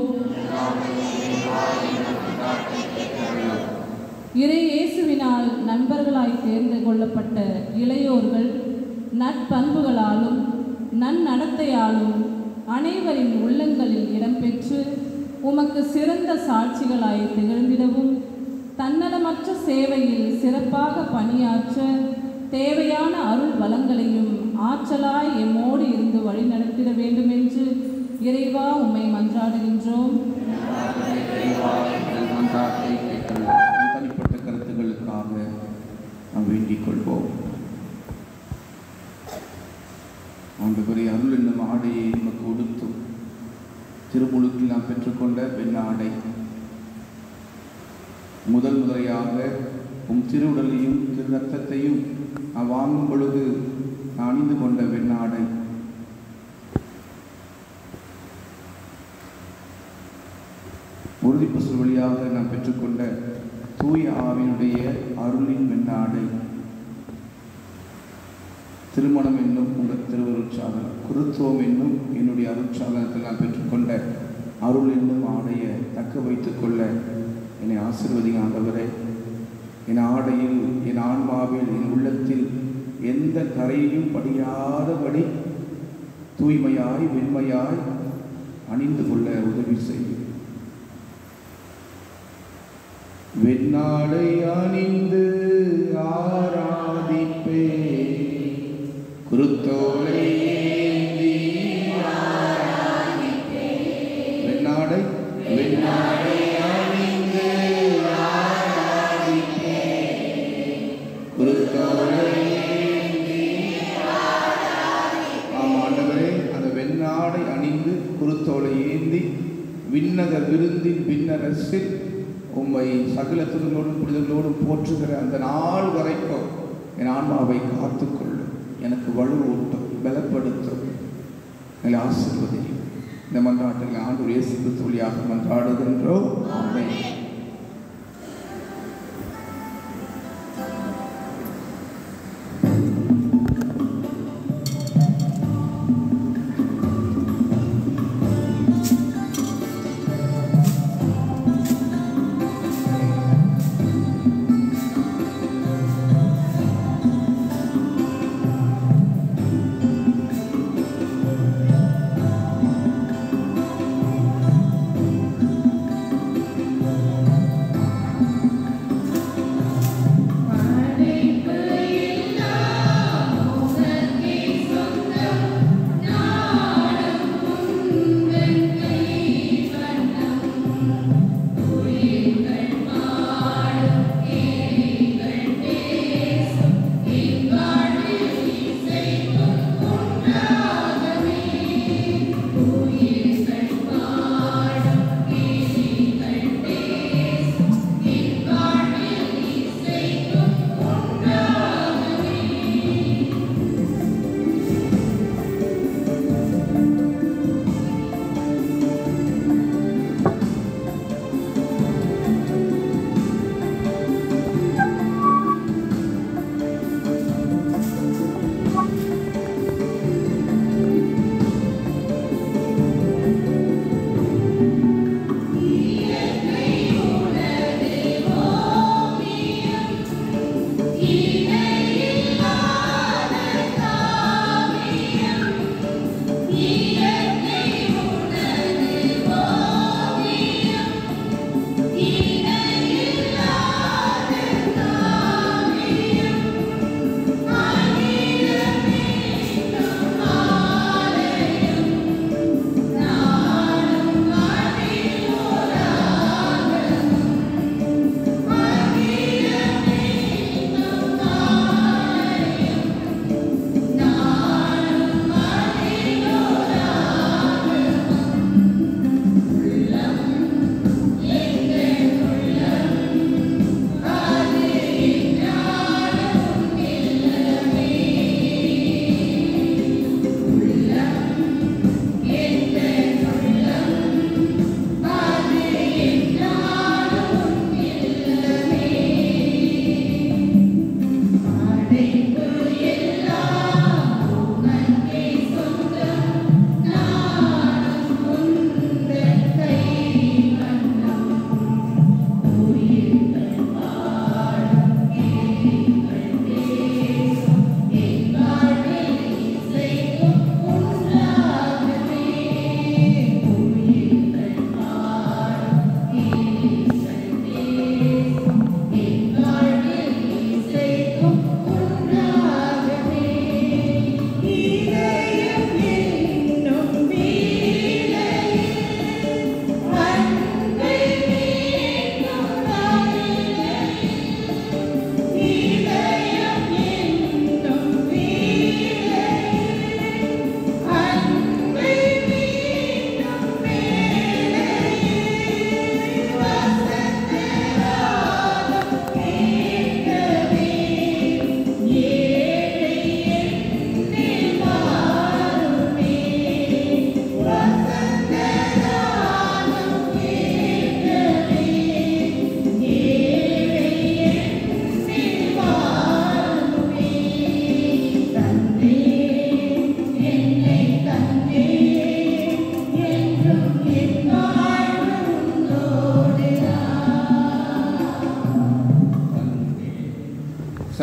இறை இயேசுவினால் நண்பர்களாய் தேர்ந்து கொள்ளப்பட்ட இளையோர்கள் நற்பண்புகளாலும் நன்னடத்தையாலும் அனைவரின் உள்ளங்களில் இடம்பெற்று உமக்கு சிறந்த சாட்சிகளாய் திகழ்ந்திடவும் தன்னலமற்ற சேவையில் சிறப்பாக பணியாற்ற தேவையான அருள் வளங்களையும் ஆற்றலாய் எம்மோடு இருந்து வழிநடத்திட வேண்டுமென்று இறைவா உம்மை மன்றாடுகின்றோம் எங்கள் மன்றாட்டை கேட்கலாம் நம் தனிப்பட்ட கருத்துக்களுக்காக நாம் வேண்டிக் கொள்வோம் ஆண்டவரே அருள் என்னும் ஆடையை நமக்கு உடுத்தும் திருமுழுக்கில் நாம் பெற்றுக்கொண்ட பெண் ஆடை முதல் முறையாக உம் திருவுடலையும் திரு ரத்தத்தையும் நான் வாங்கும் பொழுது நான் அணிந்து கொண்ட வெண்ணாடை உறுதிப்பசு வழியாக நான் பெற்றுக்கொண்ட தூய ஆவினுடைய அருளின் வெண்ணாடை திருமணம் என்னும் உங்கள் திருவருட்சாதனம் குருத்துவம் என்னும் என்னுடைய அருட்சாதனத்தில் நான் பெற்றுக்கொண்ட அருள் என்னும் ஆடையை தக்க வைத்துக் கொள்ள என்னை ஆசிர்வதிங்க ஆண்டவரே என் ஆடையில் என் ஆன்மாவில் என் உள்ளத்தில் எந்த கரையையும் படியாதபடி தூய்மையாய் வெண்மையாய் அணிந்து கொள்ள உதவி செய்யும் வெண்ணாடை அணிந்து ஆராதிப்பே குருத்தோலை ஏந்தி ஆராதிப்பே. வெண்ணாடை வெண்ணாடை அணிந்து ஆராதிப்பே குருத்தோலை ஏந்தி ஆம் ஆண்டவரே அந்த வெண்ணாடை அணிந்து குருத்தோலை ஏந்தி விண்ணக விருந்தின் விண்ணரசில் உம்மை சகல துதங்களோடும் புனிதங்களோடும் போற்றுகிற அந்த நாள் வரைக்கும் என் ஆன்மாவை காத்துக்கொள்ளும் எனக்கு வலுவூட்டும் பலப்படுத்தும் என்னை ஆசீர்வதியும் இந்த மன்றாட்டில் ஆண்டு இயேசு கிறிஸ்து வழியாக மன்றாடுகின்றோம் ஆமென் ஆ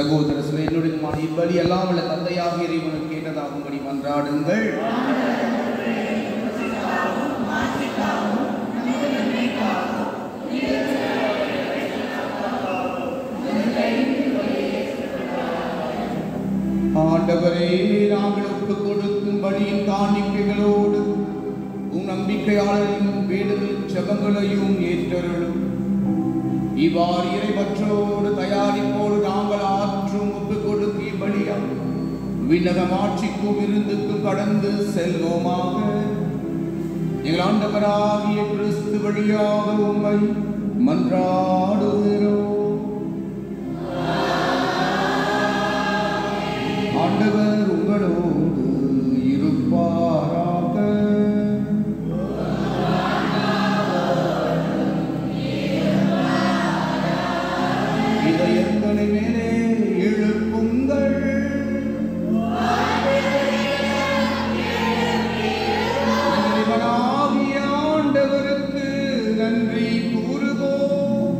சகோதர சுயனுடன் இப்பலி எல்லாம் உள்ள தந்தையாக இறைவனுக்கு கேட்டதாகும்படி மன்றாடுங்கள் ஆண்டவரே நாங்கள் ஒப்புக் கொடுக்கும் பலியின் காணிக்கைகளோடு உன் நம்பிக்கையாளரின் வேண்டுதல் செபங்களையும் ஏற்றருளும் இவ்வாறு இறைவற்றோடு தயாரிப்போடு நாங்கள் ஆற்றும் ஒப்புக் கொடுக்கிய பலியா விண்ணகம் ஆட்சிக்கும் விருந்துக்கும் கடந்து செல்வோமாக எங்கள் ஆண்டவராகிய கிறிஸ்து வழியாக உம்மை மன்றாடுகிறோம் ஆண்டவர் உங்களோடு இருப்பாராக இதயங்களை மேலே எழுப்புங்கள் இறைவனாகிய ஆண்டவருக்கு நன்றி கூறுவோம்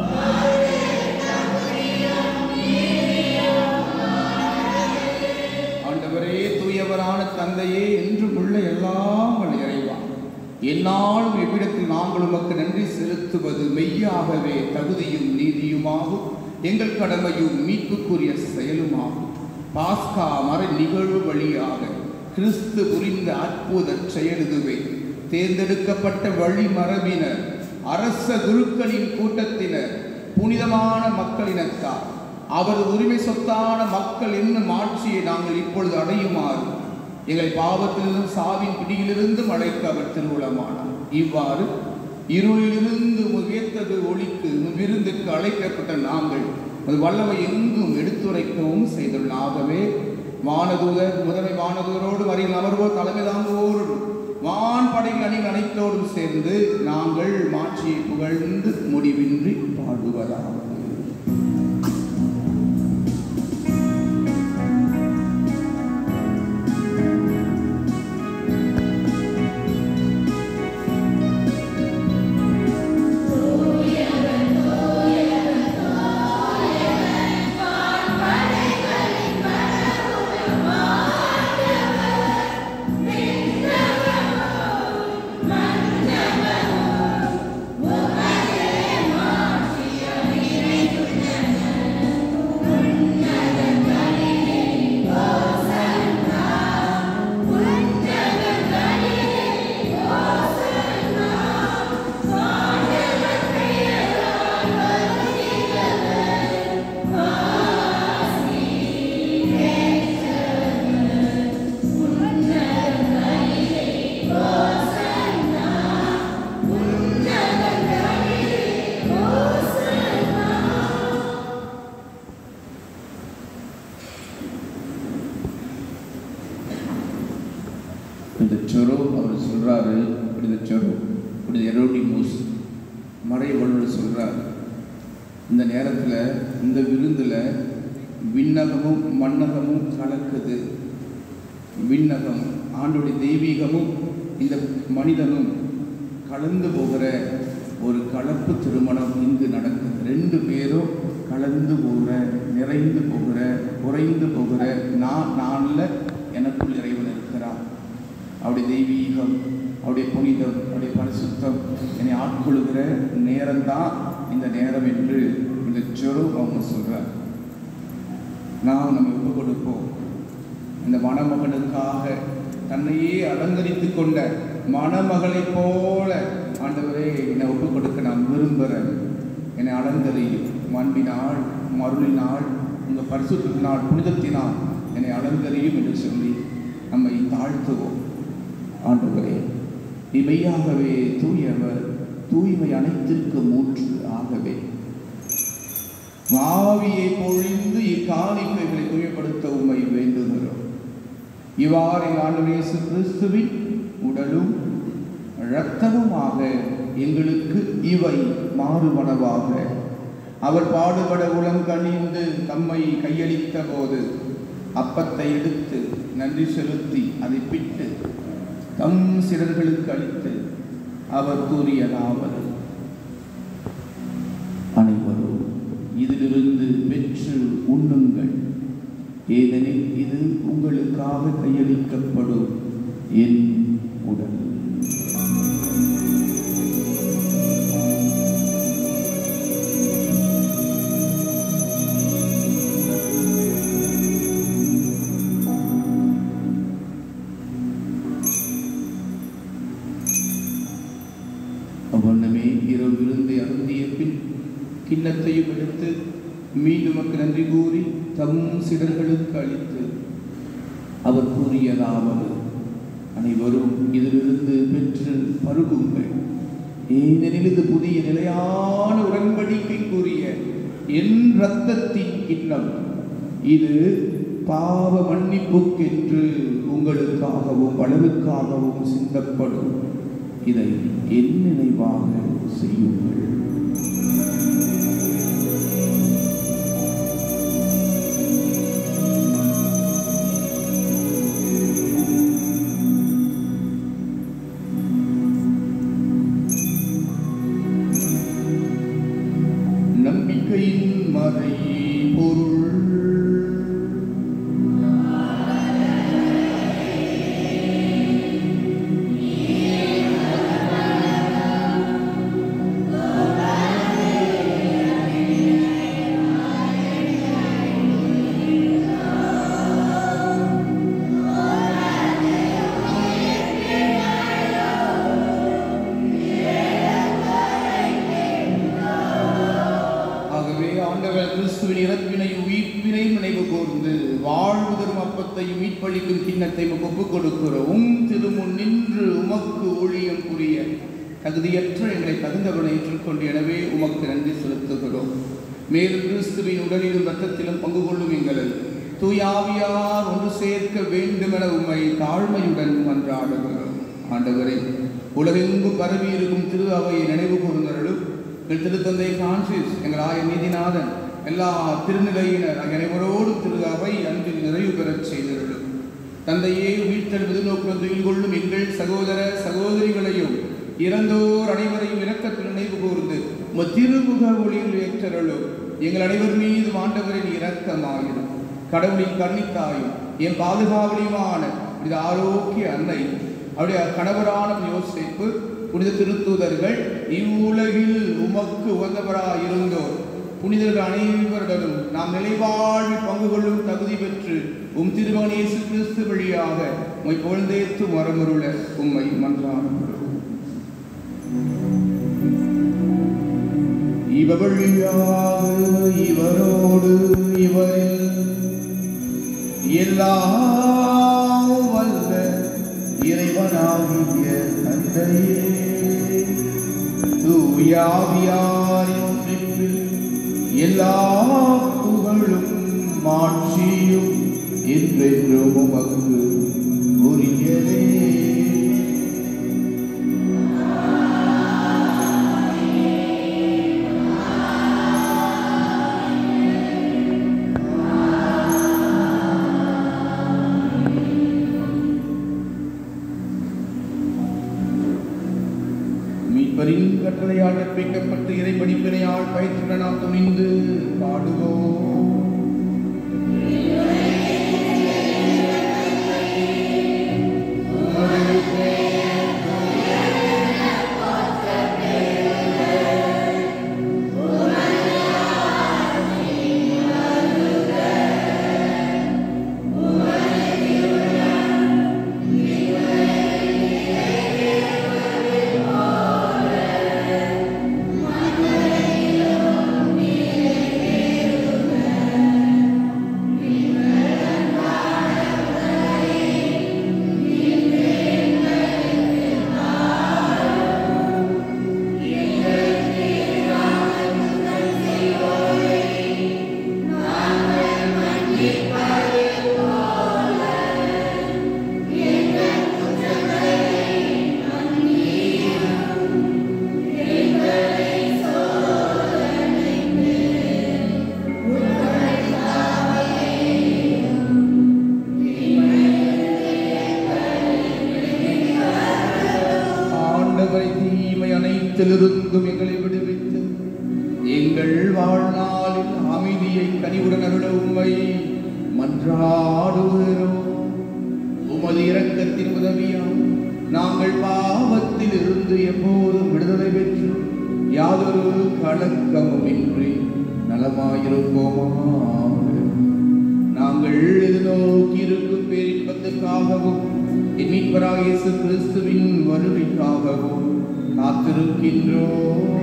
ஆண்டவரே தூயவரான தந்தையே என்றும் உள்ள எல்லாம் வல்ல இறைவா என்னாலும் எவ்விடத்தில் நாங்கள் உமக்கு நன்றி செலுத்துவது மெய்யாகவே தகுதியும் நீதியுமாகும் எங்கள் கடமையும் மீட்புக்குரிய செயலுமாகும் பாஸ்கா மறை நிகழ்வு வழியாக கிறிஸ்து புரிந்த அற்புத செயலுதுவே தேர்ந்தெடுக்கப்பட்ட வழிமரபினர் அரச குருக்களின் கூட்டத்தினர் புனிதமான மக்களினத்தார் அவரது உரிமை சொத்தான மக்கள் என்னும் ஆட்சியை நாங்கள் இப்பொழுது அடையுமாறு எங்களை பாவத்திலிருந்து சாவின் பிடியிலிருந்து அழைக்க அவர் திருவுளமானார் இவ்வாறு இருளிலிருந்து உயர்த்தது ஒளிக்கு விருந்துக்கு அழைக்கப்பட்ட நாங்கள் அது வல்லமை எங்கும் எடுத்துரைக்கவும் செய்துள்ள ஆகவே வானதூதர் முதன்மை வானதூதரோடு வரையில் அமர்வோர் தலைமை தாங்குவோரும் வான் படைகள் அணிகள் அனைத்தோடும் சேர்ந்து நாங்கள் மாட்சியை புகழ்ந்து முடிவின்றி பாடுவதாவது இந்த சொரோ அவர் சொல்றாரு இந்த சொரோ இப்படி எரோடிமோஸ் மறை வல்லுநர் சொல்றார் இந்த நேரத்தில் இந்த விருந்தில் விண்ணகமும் மண்ணகமும் கலக்குது விண்ணகம் ஆண்டுடைய தெய்வீகமும் இந்த மனிதனும் கலந்து போகிற ஒரு கலப்பு திருமணம் இங்கு நடக்குது ரெண்டு பேரும் கலந்து போகிற நிறைந்து போகிற குறைந்து போகிற நான் நானில் எனக்குள் இறைவன் இருக்கிறான் அவருடைய தெய்வீகம் அவருடைய புனிதம் அவருடைய பரிசுத்தம் என்னை ஆட்கொள்கிற நேரம்தான் இந்த நேரம் என்று இந்த சொரு அவங்க சொல்கிறார் நாம் நம்ம ஒப்பு கொடுப்போம் இந்த மணமகனுக்காக தன்னையே அலங்கரித்து கொண்ட மணமகளைப் போல ஆண்டவரே என்னை ஒப்பு கொடுக்க நான் விரும்புகிறேன் என்னை அலங்கரியும் அன்பினால் மருளினால் உங்கள் பரிசுத்தினால் புனிதத்தினால் என்னை அலங்கரியும் என்று சொல்லி நம்மை தாழ்த்துவோம் ஆண்டவரே நீ மெய்யாகவே தூயவர் தூய்மை அனைத்திற்கும் மூன்று ஆகவே ஆவியை பொழிந்து இக்காணிக்கைகளை தூயப்படுத்த உண்மை வேண்டுகிறோம் இவ்வாறு எங்கள் ஆண்டவர் இயேசு கிறிஸ்துவின் உடலும் இரத்தமுமாக எங்களுக்கு இவை மாறுபடவாக அவர் பாடுபட உளம் கனிந்து தம்மை கையளித்த போது அப்பத்தை எடுத்து நன்றி செலுத்தி அதை பிட்டு தம் சிலர்களுக்கு அளித்து அவர் கூறியதாவது அனைவரும் இதிலிருந்து பெற்று உண்ணுங்கள் ஏனெனில் இது உங்களுக்காக கையளிக்கப்படும் என் உடல் அவ்வண்ணமே இரவு விருந்தை அருந்திய பின் கிண்ணத்தையும் எடுத்து மீண்டும் உமக்கு நன்றி கூறி தம் சிடர்களுக்கு அளித்து அவர் கூறியதாவது அனைவரும் இதிலிருந்து பெற்று பருகுங்கள் ஏனெனில் இது புதிய நிலையான உடன்படிக்கைக்குரிய என் இரத்தத்தின் கிண்ணம் இது பாவ மன்னிப்புக்கென்று உங்களுக்காகவும் பலருக்காகவும் சிந்தப்படும் இதை என் நினைவாக செய்யுங்கள் நம்பிக்கையின் மறை பொருள் ஆகவே ஆண்டவர் கிறிஸ்துவின் இறப்பினை உயிர்ப்பினை நினைவு கூர்ந்து வாழ்வு தரும் அப்பத்தையும் மீட்பளிக்கும் கிண்ணத்தை உமக்கு ஒப்புக் கொடுக்கிறோம் திருமுன் நின்று உமக்கு ஊழியம் புரிய தகுதியற்ற எங்களை தகுந்தவனை ஏற்றுக்கொண்டு எனவே உமக்கு நன்றி செலுத்துகிறோம் மேலும் கிறிஸ்துவின் உடலிலும் ரத்தத்திலும் பங்கு கொள்ளும் எங்களை தூயாவியார் ஒன்று சேர்க்க வேண்டுமென உம்மை தாழ்மையுடன் மன்றாடுகிறோம் ஆண்டவரை உலகெங்கும் பரவி இருக்கும் திரு அவையை நினைவு கூர்ந்தருளும் எங்கள் திருத்தந்தை பிரான்சிஸ் எங்கள் ஆய நீதிநாதன் எல்லா திருநிலையினர் ஆகிய அனைவரோடும் திரு அவை அன்பில் நிறைவு பெறச் செய்திருளும் தந்தையே உயிர்த்தல் விதுநோக்குடன் துயில் கொள்ளும் எங்கள் சகோதர சகோதரிகளையும் இறந்தோர் அனைவரையும் இரக்கத்தில் நினைவு கூர்ந்து உமது திருமுக ஒளியில் ஏற்றருளும் எங்கள் அனைவர் மீது ஆண்டவரின் இரக்கமாயிரும் கடவுளின் கண்ணித்தாயும் என் பாதுகாவலியுமான இது ஆரோக்கிய அன்னை அவருடைய கணவரான யோசிப்பு புனித திருத்தூதர்கள் இவ்வுலகில் உமக்கு உகந்தவராய் இருந்தோர் புனிதர்கள் அனைவருடனும் நாம் நிலைவாழ்வில் பங்கு கொள்ளும் தகுதி பெற்று உம் திருமகன் இயேசு கிறிஸ்து வழியாக உம்மை புகழ்ந்தேத்து மரமருள உம்மை மன்றாடுகிறோம் இவ வழியாக இவரோடு இவரில் எல்லாம் வல்ல இறைவனாகிய தந்தையே தூயாவியாரின் ஒன்றிப்பில் எல்லா புகழும் மாட்சியும் என்றென்றும் உமக்கு உரியதே மீட்பரின் கட்டளையால் கற்பிக்கப்பட்டு இறை படிப்பினையால் பயிற்றுட நாம் துணிந்து பாடுவோம் ஆண்டவரை தீமை அனைத்திலிருந்தும் எங்களை விடுவித்து எங்கள் வாழ்நாளில் அமைதியை கனிவுடன் அருள உம்மை மன்றாடுகிறோம் உமது இரக்கத்தின் உதவியால் நாங்கள் பாவத்தில் இருந்து எப்போதும் விடுதலை பெற்று யாதொரு கலக்கமும் இன்றி நலமாயிருப்போமாக நாங்கள் எதிர்நோக்கி இருக்கும் பேரின்பத்துக்காகவும் என் மீட்பராக இயேசு கிறிஸ்துவின் வருகைக்காகவும் காத்திருக்கின்றோம்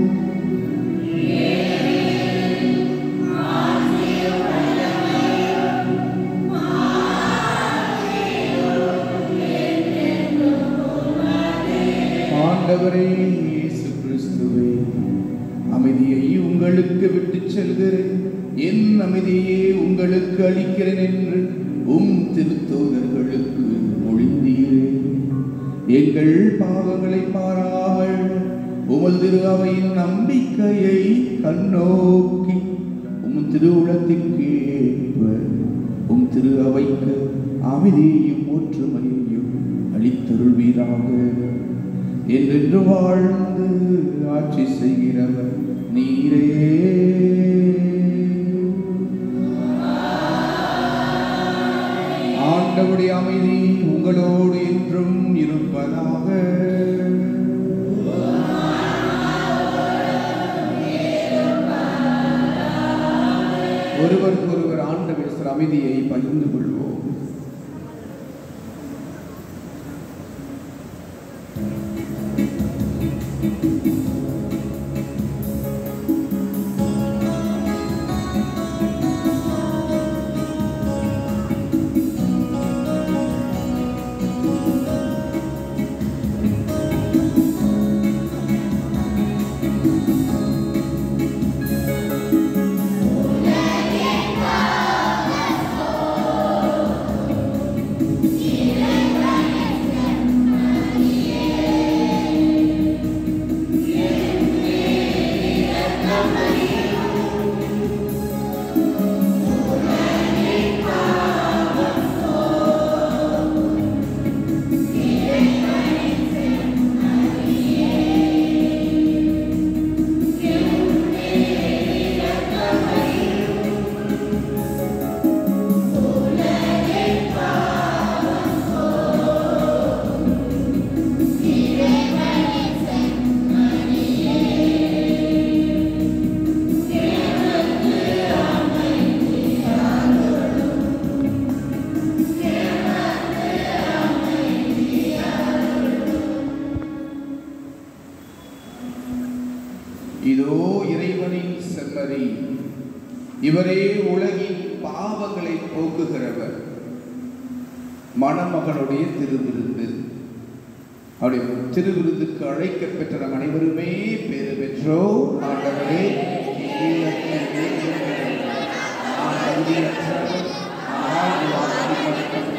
ஆண்டவரே இயேசு கிறிஸ்துவே அமைதியை உங்களுக்கு விட்டுச் செல்கிறேன் என் அமைதியே உங்களுக்கு அளிக்கிறேன் என்று உம் திருத்தோதர்களுக்கு மொழிந்தீரே எங்கள் பாவங்களை பாராமல் உமது திரு அவையின் நம்பிக்கையை கண்ணோக்கி உம் திருவுளத்திற்கு ஏற்ப உம் திரு அவைக்கு அமைதியையும் ஒற்றுமையையும் அளித்தருள்வீராக என்றென்று வாழ்ந்து ஆட்சி செய்கிறவர் நீரே ஆண்டவுடைய அமைதி உங்களோடு என்றும் இருப்பதாக ஒருவருக்கு ஒருவர் ஆண்டு பேசுகிற அமைதியை பகிர்ந்து கொள்வோம் இதோ இறைவனின் செம்மறி இவரே உலகின் பாவங்களை போக்குகிறவர் மணமகனுடைய திருவிருந்து அவருடைய திருவிருந்துக்கு அழைக்கப் பெற்ற நம் அனைவருமே பேறு பெற்றோ ஆண்டவரே நீர் எனக்கு இருக்கிறீர். நான் தகுதியற்றவர். ஆனால் நீர் ஆசீர்வதிக்கப்பட்டவர்.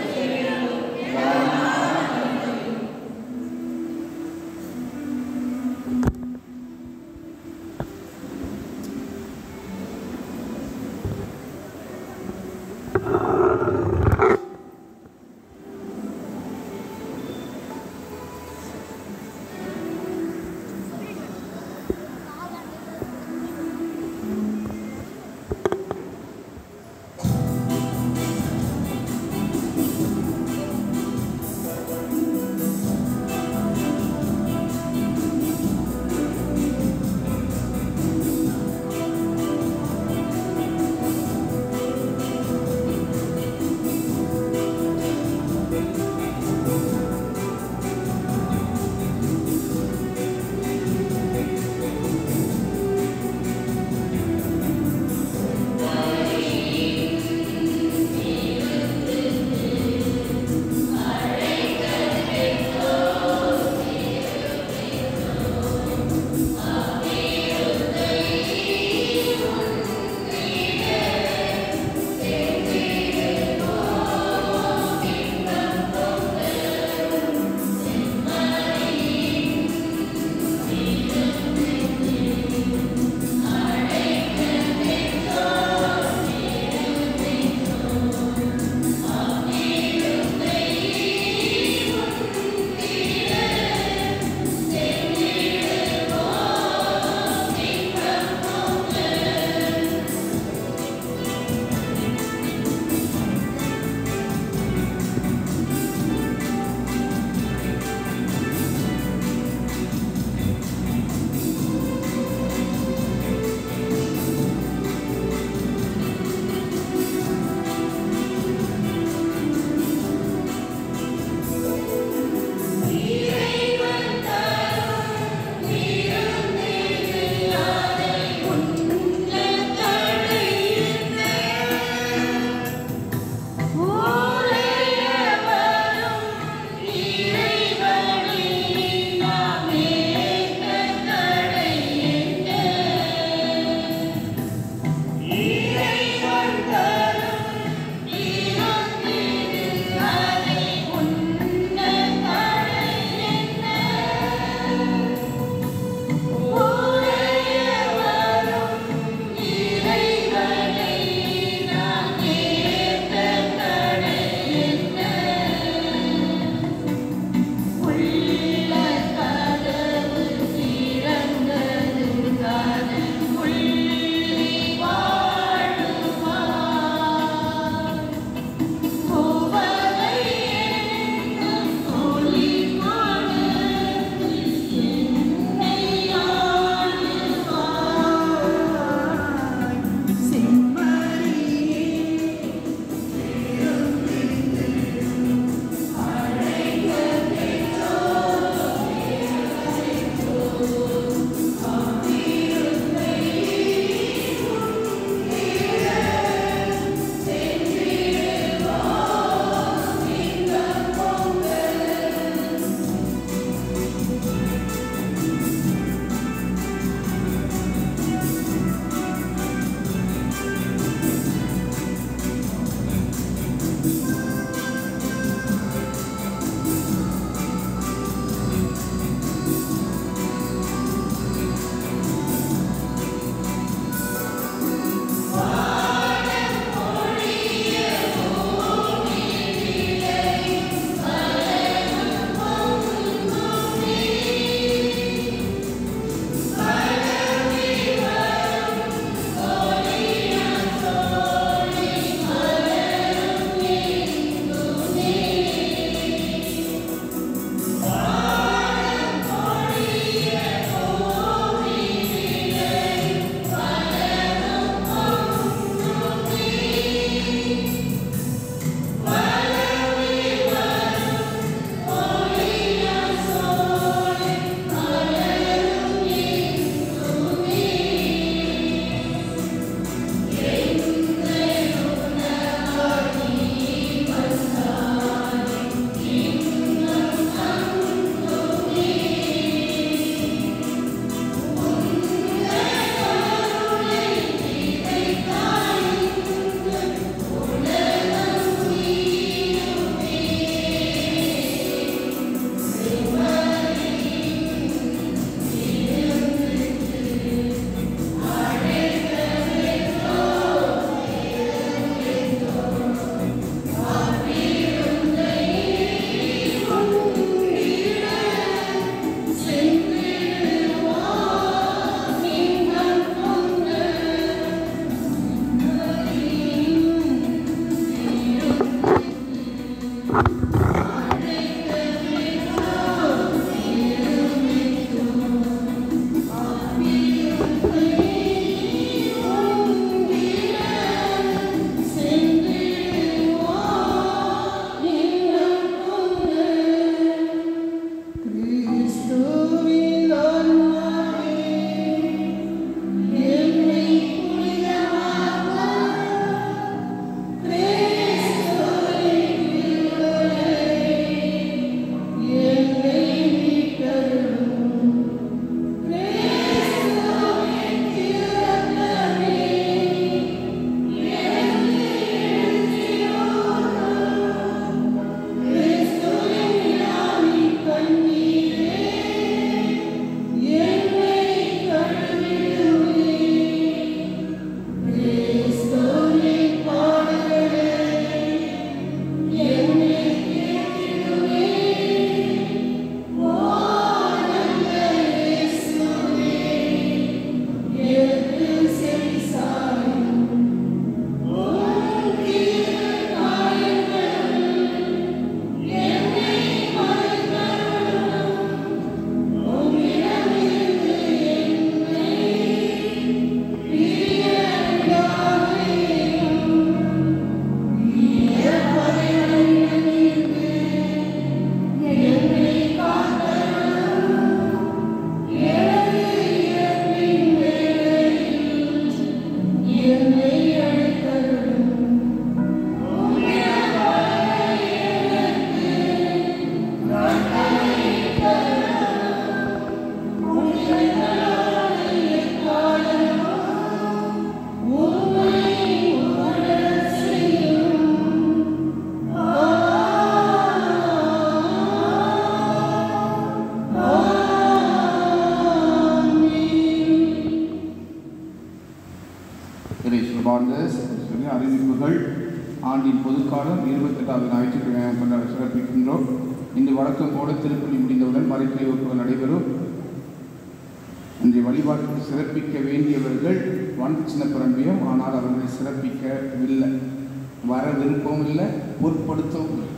பிரிவுகள் ஆண்டின் பொதுக்காலம் இருபத்தெட்டாவது ஞாயிற்றுக்கிழமை கொண்டாட சிறப்பிக்கின்றோம் இன்று வழக்கம் போல திருப்பலி முடிந்தவுடன் மறைக்கலை வகுப்புகள் நடைபெறும் இன்றைய வழிபாட்டுக்கு சிறப்பிக்க வேண்டியவர்கள் வன் சின்னப்பிரம்பியம் ஆனால் அவர்களை சிறப்பிக்கவில்லை வர விருப்பம் இல்லை பொருட்படுத்தவும் இல்லை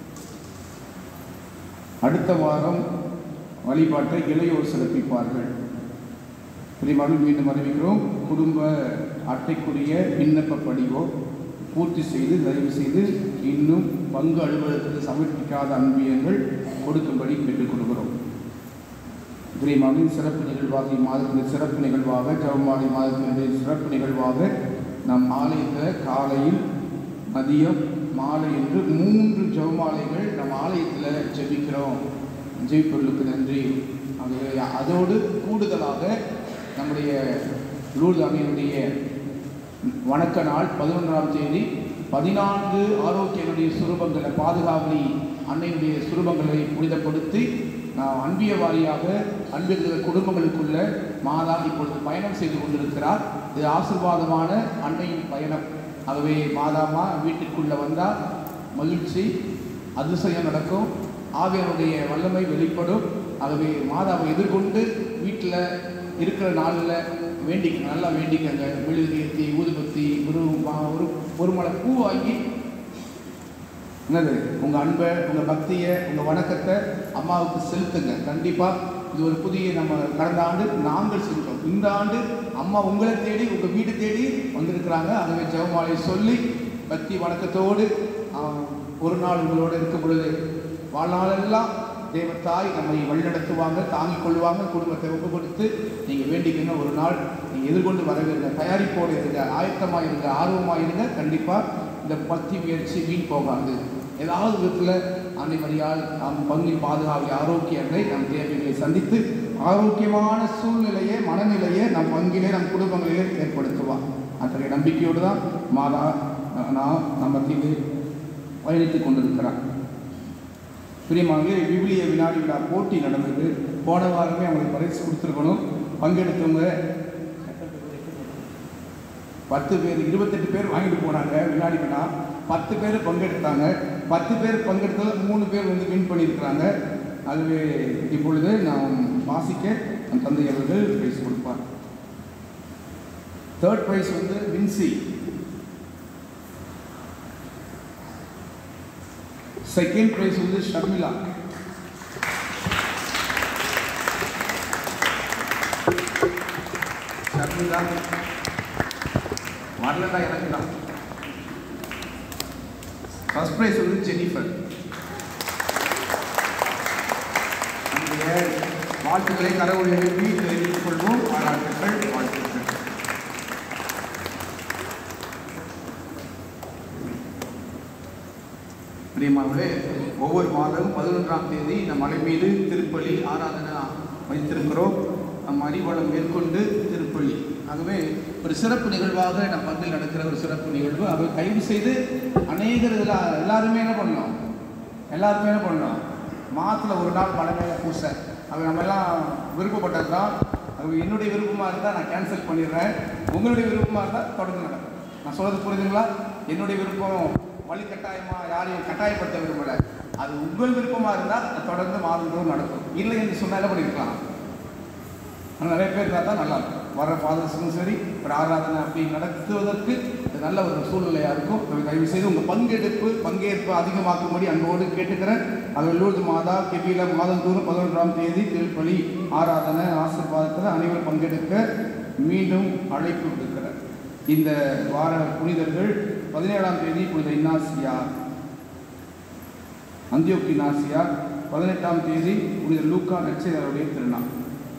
அடுத்த வாரம் வழிபாட்டை இளையோர் சிறப்பிப்பார்கள் பிரிவாக மீண்டும் அறிவிக்கிறோம் குடும்ப அட்டைக்குரிய விண்ணப்ப படிவோ பூர்த்தி செய்து தயவு செய்து இன்னும் பங்கு அலுவலகத்தில் சமர்ப்பிக்காத அன்பியங்கள் கொடுக்கும்படி கேட்டுக் கொள்கிறோம் பிரியமாவின் சிறப்பு நிகழ்வாக இம்மாதத்தின் சிறப்பு நிகழ்வாக ஜெபமாலை மாதத்தினுடைய சிறப்பு நிகழ்வாக நம் ஆலயத்தில் காலையில் மதியம் மாலை என்று மூன்று ஜெபமாலைகள் நம் ஆலயத்தில் ஜெபிக்கிறோம் ஜெபிப்பொருளுக்கு நன்றி ஆகவே அதோடு கூடுதலாக நம்முடைய லூர்து அணியினுடைய வணக்க நாள் பதினொன்றாம் தேதி பதினான்கு ஆரோக்கியனுடைய சுரூபங்களை பாதுகாவலி அன்னையுடைய சுரூபங்களை புனிதப்படுத்தி நாம் அன்பிய வாரியாக அன்பிருக்கிற குடும்பங்களுக்குள்ள மாதா இப்பொழுது பயணம் செய்து கொண்டிருக்கிறார் இது ஆசிர்வாதமான அன்னையின் பயணம் ஆகவே மாதாமா வீட்டிற்குள்ள வந்தால் மகிழ்ச்சி அதிசயம் நடக்கும் ஆவியனுடைய வல்லமை வெளிப்படும் ஆகவே மாதாவை எதிர்கொண்டு வீட்டில் இருக்கிற நாளில் வேண்டிக்க நல்லா வேண்டிக்கங்க மெழுகுதீர்த்தி ஊதுபத்தி ஒரு மா- ஒரு ஒரு மலை பூ வாங்கி என்னது உங்கள் அன்பை உங்கள் பக்தியை உங்கள் வணக்கத்தை அம்மாவுக்கு செலுத்துங்க கண்டிப்பாக இது ஒரு புதிய நம்ம கடந்த ஆண்டு நாங்கள் செஞ்சோம் இந்த ஆண்டு அம்மா உங்களை தேடி உங்கள் வீடு தேடி வந்திருக்கிறாங்க ஆகவே ஜெபமாலை சொல்லி பக்தி வணக்கத்தோடு ஆஹ், ஒரு நாள் உங்களோட இருக்கும் பொழுது வாழ்நாளெல்லாம் தேவத்தாய் நம்மை வழிநடத்துவாங்க தாங்கிக் கொள்வாங்க குடும்பத்தை ஒப்பு கொடுத்து நீங்கள் வேண்டிக்கங்க ஒரு நாள் நீங்கள் எதிர்கொண்டு வரவிருங்க தயாரிப்போடு இருங்க ஆயத்தமாக இருங்க ஆர்வமாக இருங்க கண்டிப்பாக இந்த பக்தி முயற்சி வீண் போகாது ஏதாவது விதத்தில் அனைவரையால் நாம் பங்கில் பாதுகாப்பு ஆரோக்கியங்களை நம் தேவைகளை சந்தித்து ஆரோக்கியமான சூழ்நிலையை மனநிலையை நம் பங்கிலே நம் குடும்பங்களிலே ஏற்படுத்துவார் அத்தகைய நம்பிக்கையோடு தான் மாதா அஹ், நான் நம்ம மத்தியிலே பயணித்துக் கொண்டிருக்கிறார் பிரியமானவே விவிலிய வினாடி விழா போட்டி நடந்தது போன வாரமே அவங்களுக்கு பரிசு கொடுத்துருக்கணும் பங்கெடுத்தவங்க பத்து பேர் இருபத்தெட்டு பேர் வாங்கிட்டு போனாங்க வினாடி வினா பத்து பேர் பங்கெடுத்தாங்க பத்து பேர் பங்கெடுத்ததில் மூணு பேர் வந்து வின் பண்ணியிருக்கிறாங்க அதுவே இப்பொழுது நாம் வாசிக்க நம் தந்தை அவர்கள் பிரைஸ் கொடுப்பார் தேர்ட் ப்ரைஸ் வந்து வின்சி செகண்ட் ப்ரைஸ் வந்து ஷர்மிளா ஷர்மிளா வரலடா எனக்கு தான் ஃபர்ஸ்ட் ப்ரைஸ் வந்து ஜெனிஃபர் நம்முடைய வாழ்த்துக்களை கடவுள் எழுப்பி தெரிவித்துக் கொள்வோம் பாராட்டுக்கள் வாழ்த்துக்கள் பிரியமானவர்களே ஒவ்வொரு மாதம் பதினொன்றாம் தேதி நம் மலை மீது திருப்பலி ஆராதனை வைத்திருக்கிறோம் நம் அறிவளம் மேற்கொண்டு திருப்பலி ஆகவே ஒரு சிறப்பு நிகழ்வாக நம் பங்கில் நடக்கிற ஒரு சிறப்பு நிகழ்வு அதை கைது செய்து அநேகர் இதில் எல்லாருமே என்ன பண்ணோம் எல்லாருமே என்ன பண்ணோம் மாதத்தில் ஒரு நாள் மலை மேலே பூச அது நம்ம எல்லாம் விருப்பப்பட்டது தான் அது என்னுடைய விருப்பமாக இருந்தால் நான் கேன்சல் பண்ணிடுறேன் உங்களுடைய விருப்பமாக இருந்தால் தொடர்ந்து நடக்கும் நான் சொல்றது புரியுதுங்களா என்னுடைய விருப்பம் வழி கட்டாயமா யாரையும் கட்டாயப்படுத்த விரும்பல அது உங்கள் விருப்பமா இருந்தால் அது தொடர்ந்து மாதந்தோறும் நடக்கும் இல்லை என்று சொன்னா என்ன பண்ணிருக்கலாம் ஆனால் நிறைய பேர் இருந்தால் தான் நல்லா இருக்கும் வர ஃபாதர்ஸும் சரி ஒரு ஆராதனை அப்படி நடத்துவதற்கு இது நல்ல ஒரு சூழ்நிலையாக இருக்கும் அதை தயவு செய்து உங்கள் பங்கெடுப்பு பங்கேற்பு அதிகமாக்கும்படி அன்போடு கேட்டுக்கிறேன் அது லூர்து மாதா கெபியில் மாதந்தோறும் பதினொன்றாம் தேதி திருப்பலி ஆராதனை ஆசீர்வாதத்தில் அனைவரும் பங்கெடுக்க மீண்டும் அழைப்பு விடுக்கிறார் இந்த வார புனிதர்கள் பதினேழாம் தேதி புனித இன்னாசியா அந்தியோக்கி நாசியா பதினெட்டாம் தேதி புனித லூக்கா நட்சத்திரருடைய திருநாள்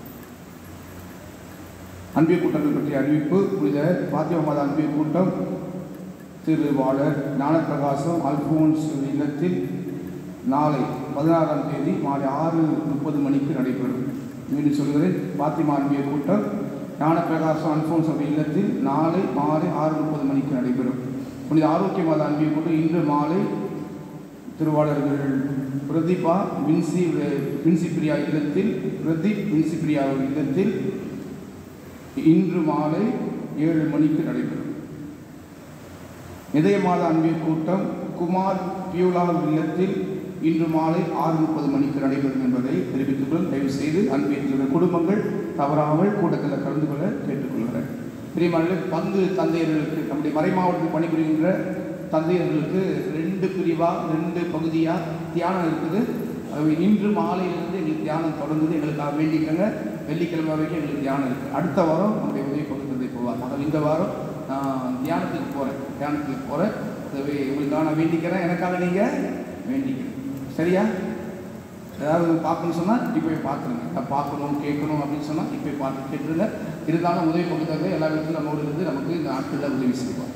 அன்பிய கூட்டங்கள் பற்றிய அறிவிப்பு புனித பாத்திமா மாதா அன்பிய கூட்டம் திருவாளர் ஞானப்பிரகாசம் அல்போன்ஸ் இல்லத்தில் நாளை பதினாறாம் தேதி மாலை ஆறு முப்பது மணிக்கு நடைபெறும் மீண்டும் சொல்கிறேன் பாத்திமா அன்பிய கூட்டம் ஞானப்பிரகாசம் அல்போன்ஸ் சபை இல்லத்தில் நாளை மாலை ஆறு முப்பது மணிக்கு நடைபெறும் புனித ஆரோக்கிய மாதா அன்பிய கூட்டம் இன்று மாலை திருவாளர்கள் பிரதீபா வின்சி வின்சி பிரியா இல்லத்தில் பிரதீப் வின்சி பிரியா இல்லத்தில் இன்று மாலை ஏழு மணிக்கு நடைபெறும் இதயமாத அன்பின் கூட்டம் குமார் பியூலா இல்லத்தில் இன்று மாலை ஆறு முப்பது மணிக்கு நடைபெறும் என்பதை தெரிவித்துக்கொள் தயவு செய்து அன்பின் குடும்பங்கள் தவறாமல் கூட்டத்தில் கலந்து கொள்ள கேட்டுக்கொள்கிறேன் பிரியமானவர்களே பங்கு தந்தையர்களுக்கு நம்முடைய மறை மாவட்டத்தில் பணிபுரிகின்ற தந்தையர்களுக்கு ரெண்டு பிரிவாக ரெண்டு பகுதியாக தியானம் இருக்குது அது இன்று மாலையிலிருந்து எங்களுக்கு தியானம் தொடங்குது எங்களுக்காக வேண்டிக்கங்க வெள்ளிக்கிழமை வரைக்கும் எங்களுக்கு தியானம் இருக்குது அடுத்த வாரம் நம்முடைய உதவி பங்கு தந்தை போவார் ஆனால் இந்த வாரம் நான் தியானத்துக்கு போகிறேன் தியானத்துக்கு போகிறேன் அதுவே உங்களுக்காக நான் வேண்டிக்கிறேன் எனக்காக நீங்கள் வேண்டிக்கிறேன் சரியா ஏதாவது பார்க்கணும்னு சொன்னால் இப்போ போய் பார்த்துருங்க நான் பார்க்கணும் கேட்கணும் அப்படின்னு சொன்னால் இப்போ போய் பார்த்து கேட்டுருங்க இருந்தாலும் உதவி பக்கத்தில் எல்லா வீட்டிலும் நம்மோடு இருந்து நமக்கு இந்த நாட்களில் உதவி செய்வார்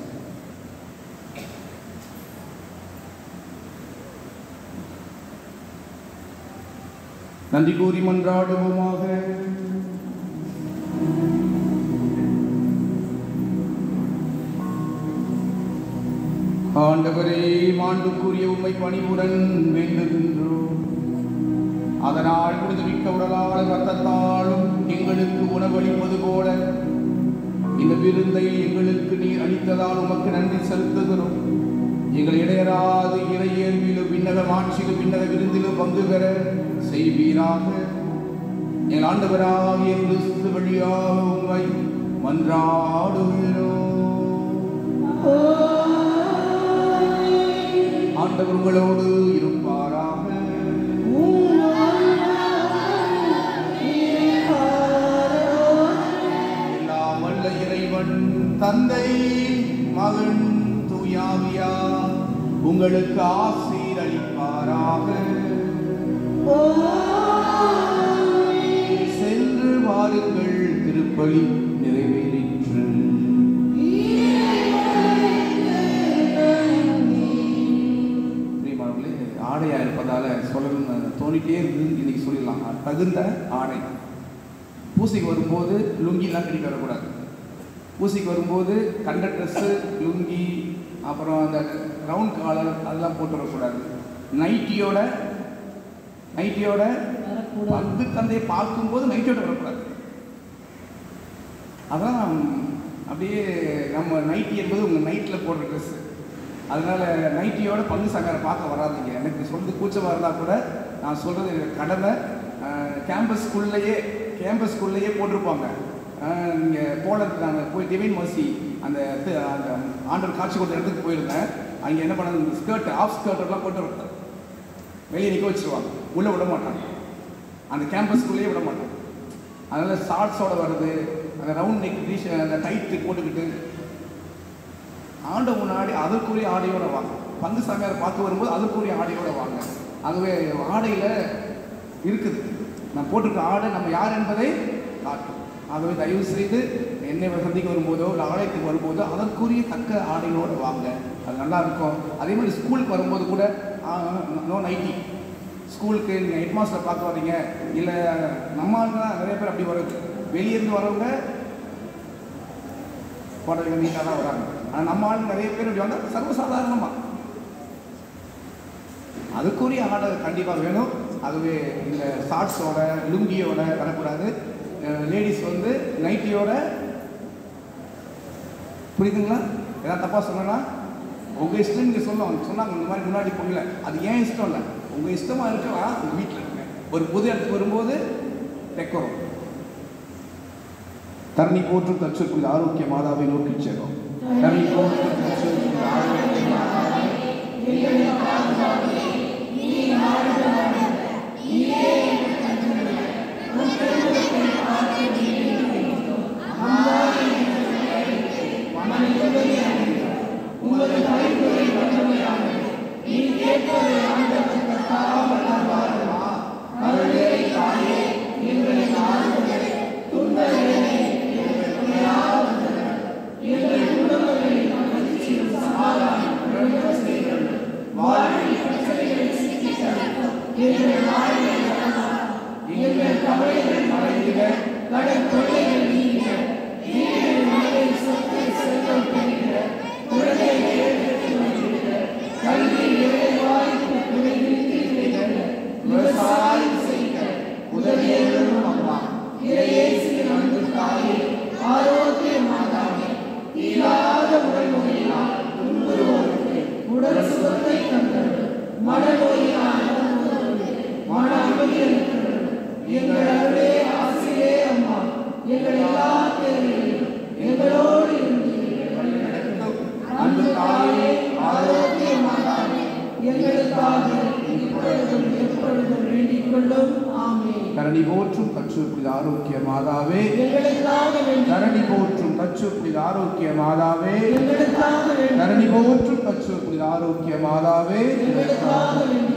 நன்றி கூறி மன்றாடுவோமாக ஆண்டவரே மாண்டுக்குரிய உண்மை பணிவுடன் வேண்டுகின்றோம் அதனால் விடுதமிக்க உடலால் ரத்தத்தாலும் எங்களுக்கு உணவளிப்பது போல இந்த விருந்தை எங்களுக்கு நீர் அளித்ததால் உமக்கு நன்றி செலுத்துகிறோம் எங்கள் இடையராது இறையேர்விலும் விண்ணக மாட்சியிலும் விண்ணக விருந்திலும் பங்கு பெற செய்வீராக எங்கள் ஆண்டவராகிய கிறிஸ்து வழியாக உண்மை மன்றாடுகிறோம் ஆண்டவர் உங்களோடு இருப்பாராக எல்லாம் வல்ல இறைவன் தந்தை மகன் தூயாவியா உங்களுக்கு ஆசீர் அளிப்பாராக சென்று வாருங்கள் திருப்பலி நிறைவேறிற்று பிரியமானவர்களே ஆடையா இருப்பதால சொல்லணும்னு தோணிட்டே இருந்து இன்னைக்கு சொல்லிடலாம் தகுந்த ஆடை பூசைக்கு வரும்போது லுங்கிலாம் கட்டிட்டு வரக்கூடாது பூசைக்கு வரும்போது கண்ட ட்ரெஸ்ஸு லுங்கி அப்புறம் அந்த ரவுண்ட் காலர் அதெல்லாம் போட்டு வரக்கூடாது நைட்டியோட நைட்டியோட வரக்கூடாது பங்கு தந்தையை பார்க்கும்போது நைட்டியோட வரக்கூடாது அதான் அப்படியே நம்ம நைட்டி என்பது உங்கள் நைட்டில் போடுற ட்ரெஸ்ஸு அதனால நைட்டியோட பங்கு சங்கரை பார்க்க வராதீங்க எனக்கு சொல்றது கூச்சமாக இருந்தால் கூட நான் சொல்கிறது எனக்கு கடமை கேம்பஸ்குள்ளேயே கேம்பஸ்குள்ளேயே போட்டிருப்பாங்க நீங்கள் போனது நாங்கள் போய் டிவைன் மர்சி அந்த இது, அந்த ஆண்டவர் காட்சி கொடுத்த இடத்துக்கு போயிருந்தேன் அங்கே என்ன பண்ணது ஸ்கர்ட் ஆஃப் ஸ்கர்ட் எல்லாம் போட்டு விட்டாங்க வெளியே நிற்க வச்சிருவாங்க உள்ளே விட மாட்டாங்க அந்த கேம்பஸ்குள்ளேயே விட மாட்டாங்க அதனால் ஷார்ட்ஸோட வருது அந்த ரவுண்ட் நெக் டீஷ அந்த டைட்டு போட்டுக்கிட்டு ஆண்ட முன்னாடி அதற்குரிய ஆடையோட வாங்க பங்கு சாமியார் பார்க்க வரும்போது அதற்குரிய ஆடையோட வாங்க ஆகவே ஆடையில் இருக்குது நான் போட்டிருக்க ஆடை நம்ம யார் என்பதை காட்டும் ஆகவே தயவு செய்து என்னை சந்திக்க வரும்போதோ இல்லை ஆலயத்துக்கு வரும்போதோ அதற்குரிய தக்க ஆடையோடு வாங்க அது நல்லா இருக்கும் அதே மாதிரி ஸ்கூலுக்கு வரும்போது கூட நோ நைட்டி ஸ்கூலுக்கு நீங்கள் ஹெட் மாஸ்டரை பார்க்க வர்றீங்க இல்லை நம்ம ஆளுங்கலாம் நிறைய பேர் அப்படி வருது வெளியேருந்து வரவங்க புடவை நீட்டாக தான் வராங்க ஆனால் நம்ம ஆள் நிறைய பேர் இப்படி வந்தால் சர்வசாதாரணமாக அதுக்குரிய ஆடை கண்டிப்பாக வேணும் அதுவே இந்த ஷார்ட்ஸோட லுங்கியோட வரக்கூடாது லேடிஸ் வந்து நைட்டியோட புரியுதுங்களா ஏதாவது தப்பாக சொன்னா உங்கள் இஷ்டம் நீங்கள் சொல்லணும் சொன்னாங்க இந்த மாதிரி முன்னாடி போகல அது ஏன் இஷ்டம் இல்லை உங்கள் இஷ்டமாக இருக்கலாம் உங்கள் வீட்டில் இருங்க ஒரு புது இடத்துக்கு வரும்போது டெக்கோரம் தரணி போற்று தச்சுக்குள் ஆரோக்கிய மாதாவை நோக்கி செல்லும் தரணி போற்று தச்சுக்குள் ஆரோக்கிய மாதாவை வாழ்வில் தச்சு புனித ஆரோக்கிய மாதாவே எங்களுக்காக வேண்டி தரணி போற்றும் தச்சு புனித ஆரோக்கிய மாதாவே எங்களுக்காக வேண்டி தரணி போற்றும் தச்சு புனித ஆரோக்கிய மாதாவே எங்களுக்காக வேண்டி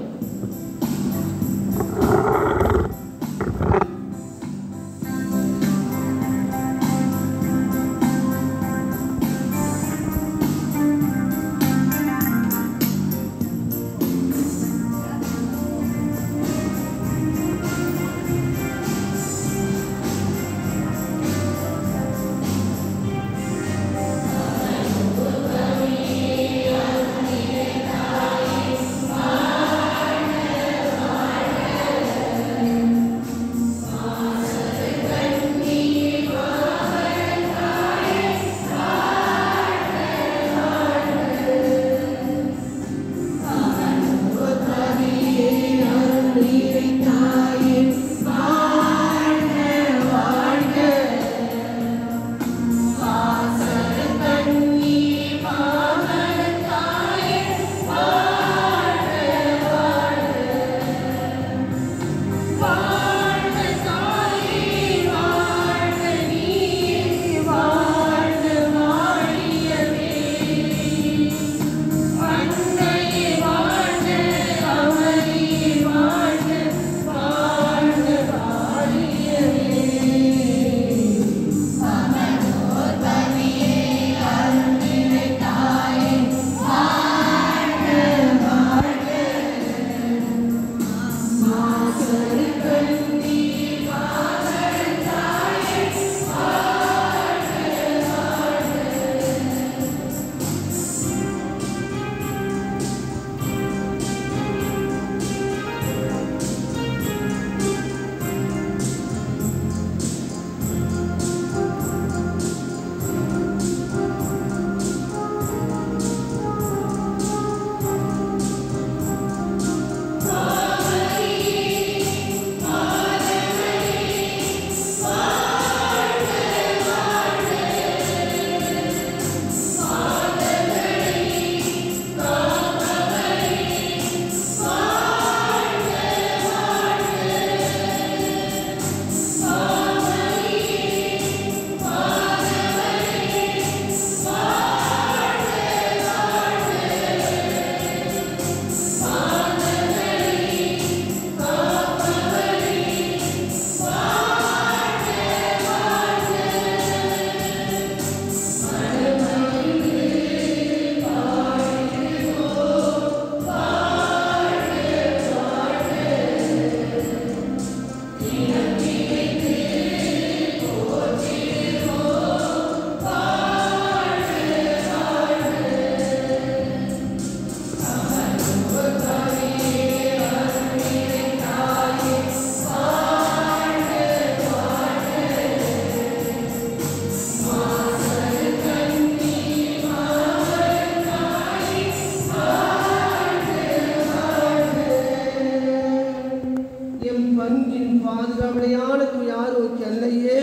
எம் பங்கின் பாதுகாவலையான தூய் ஆரோக்கிய அல்லையே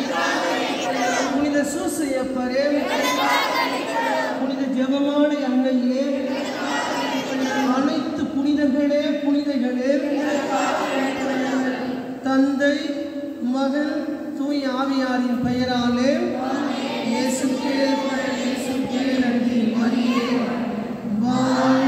புனித சூசையப்பரே புனித ஜெபமான அன்னையே அனைத்து புனிதர்களே புனிதர்களே தந்தை மகன் தூய் ஆவியாரின் பெயராலே இயேசுக்கே இயேசுக்கே நன்றி மரியே வாழ்க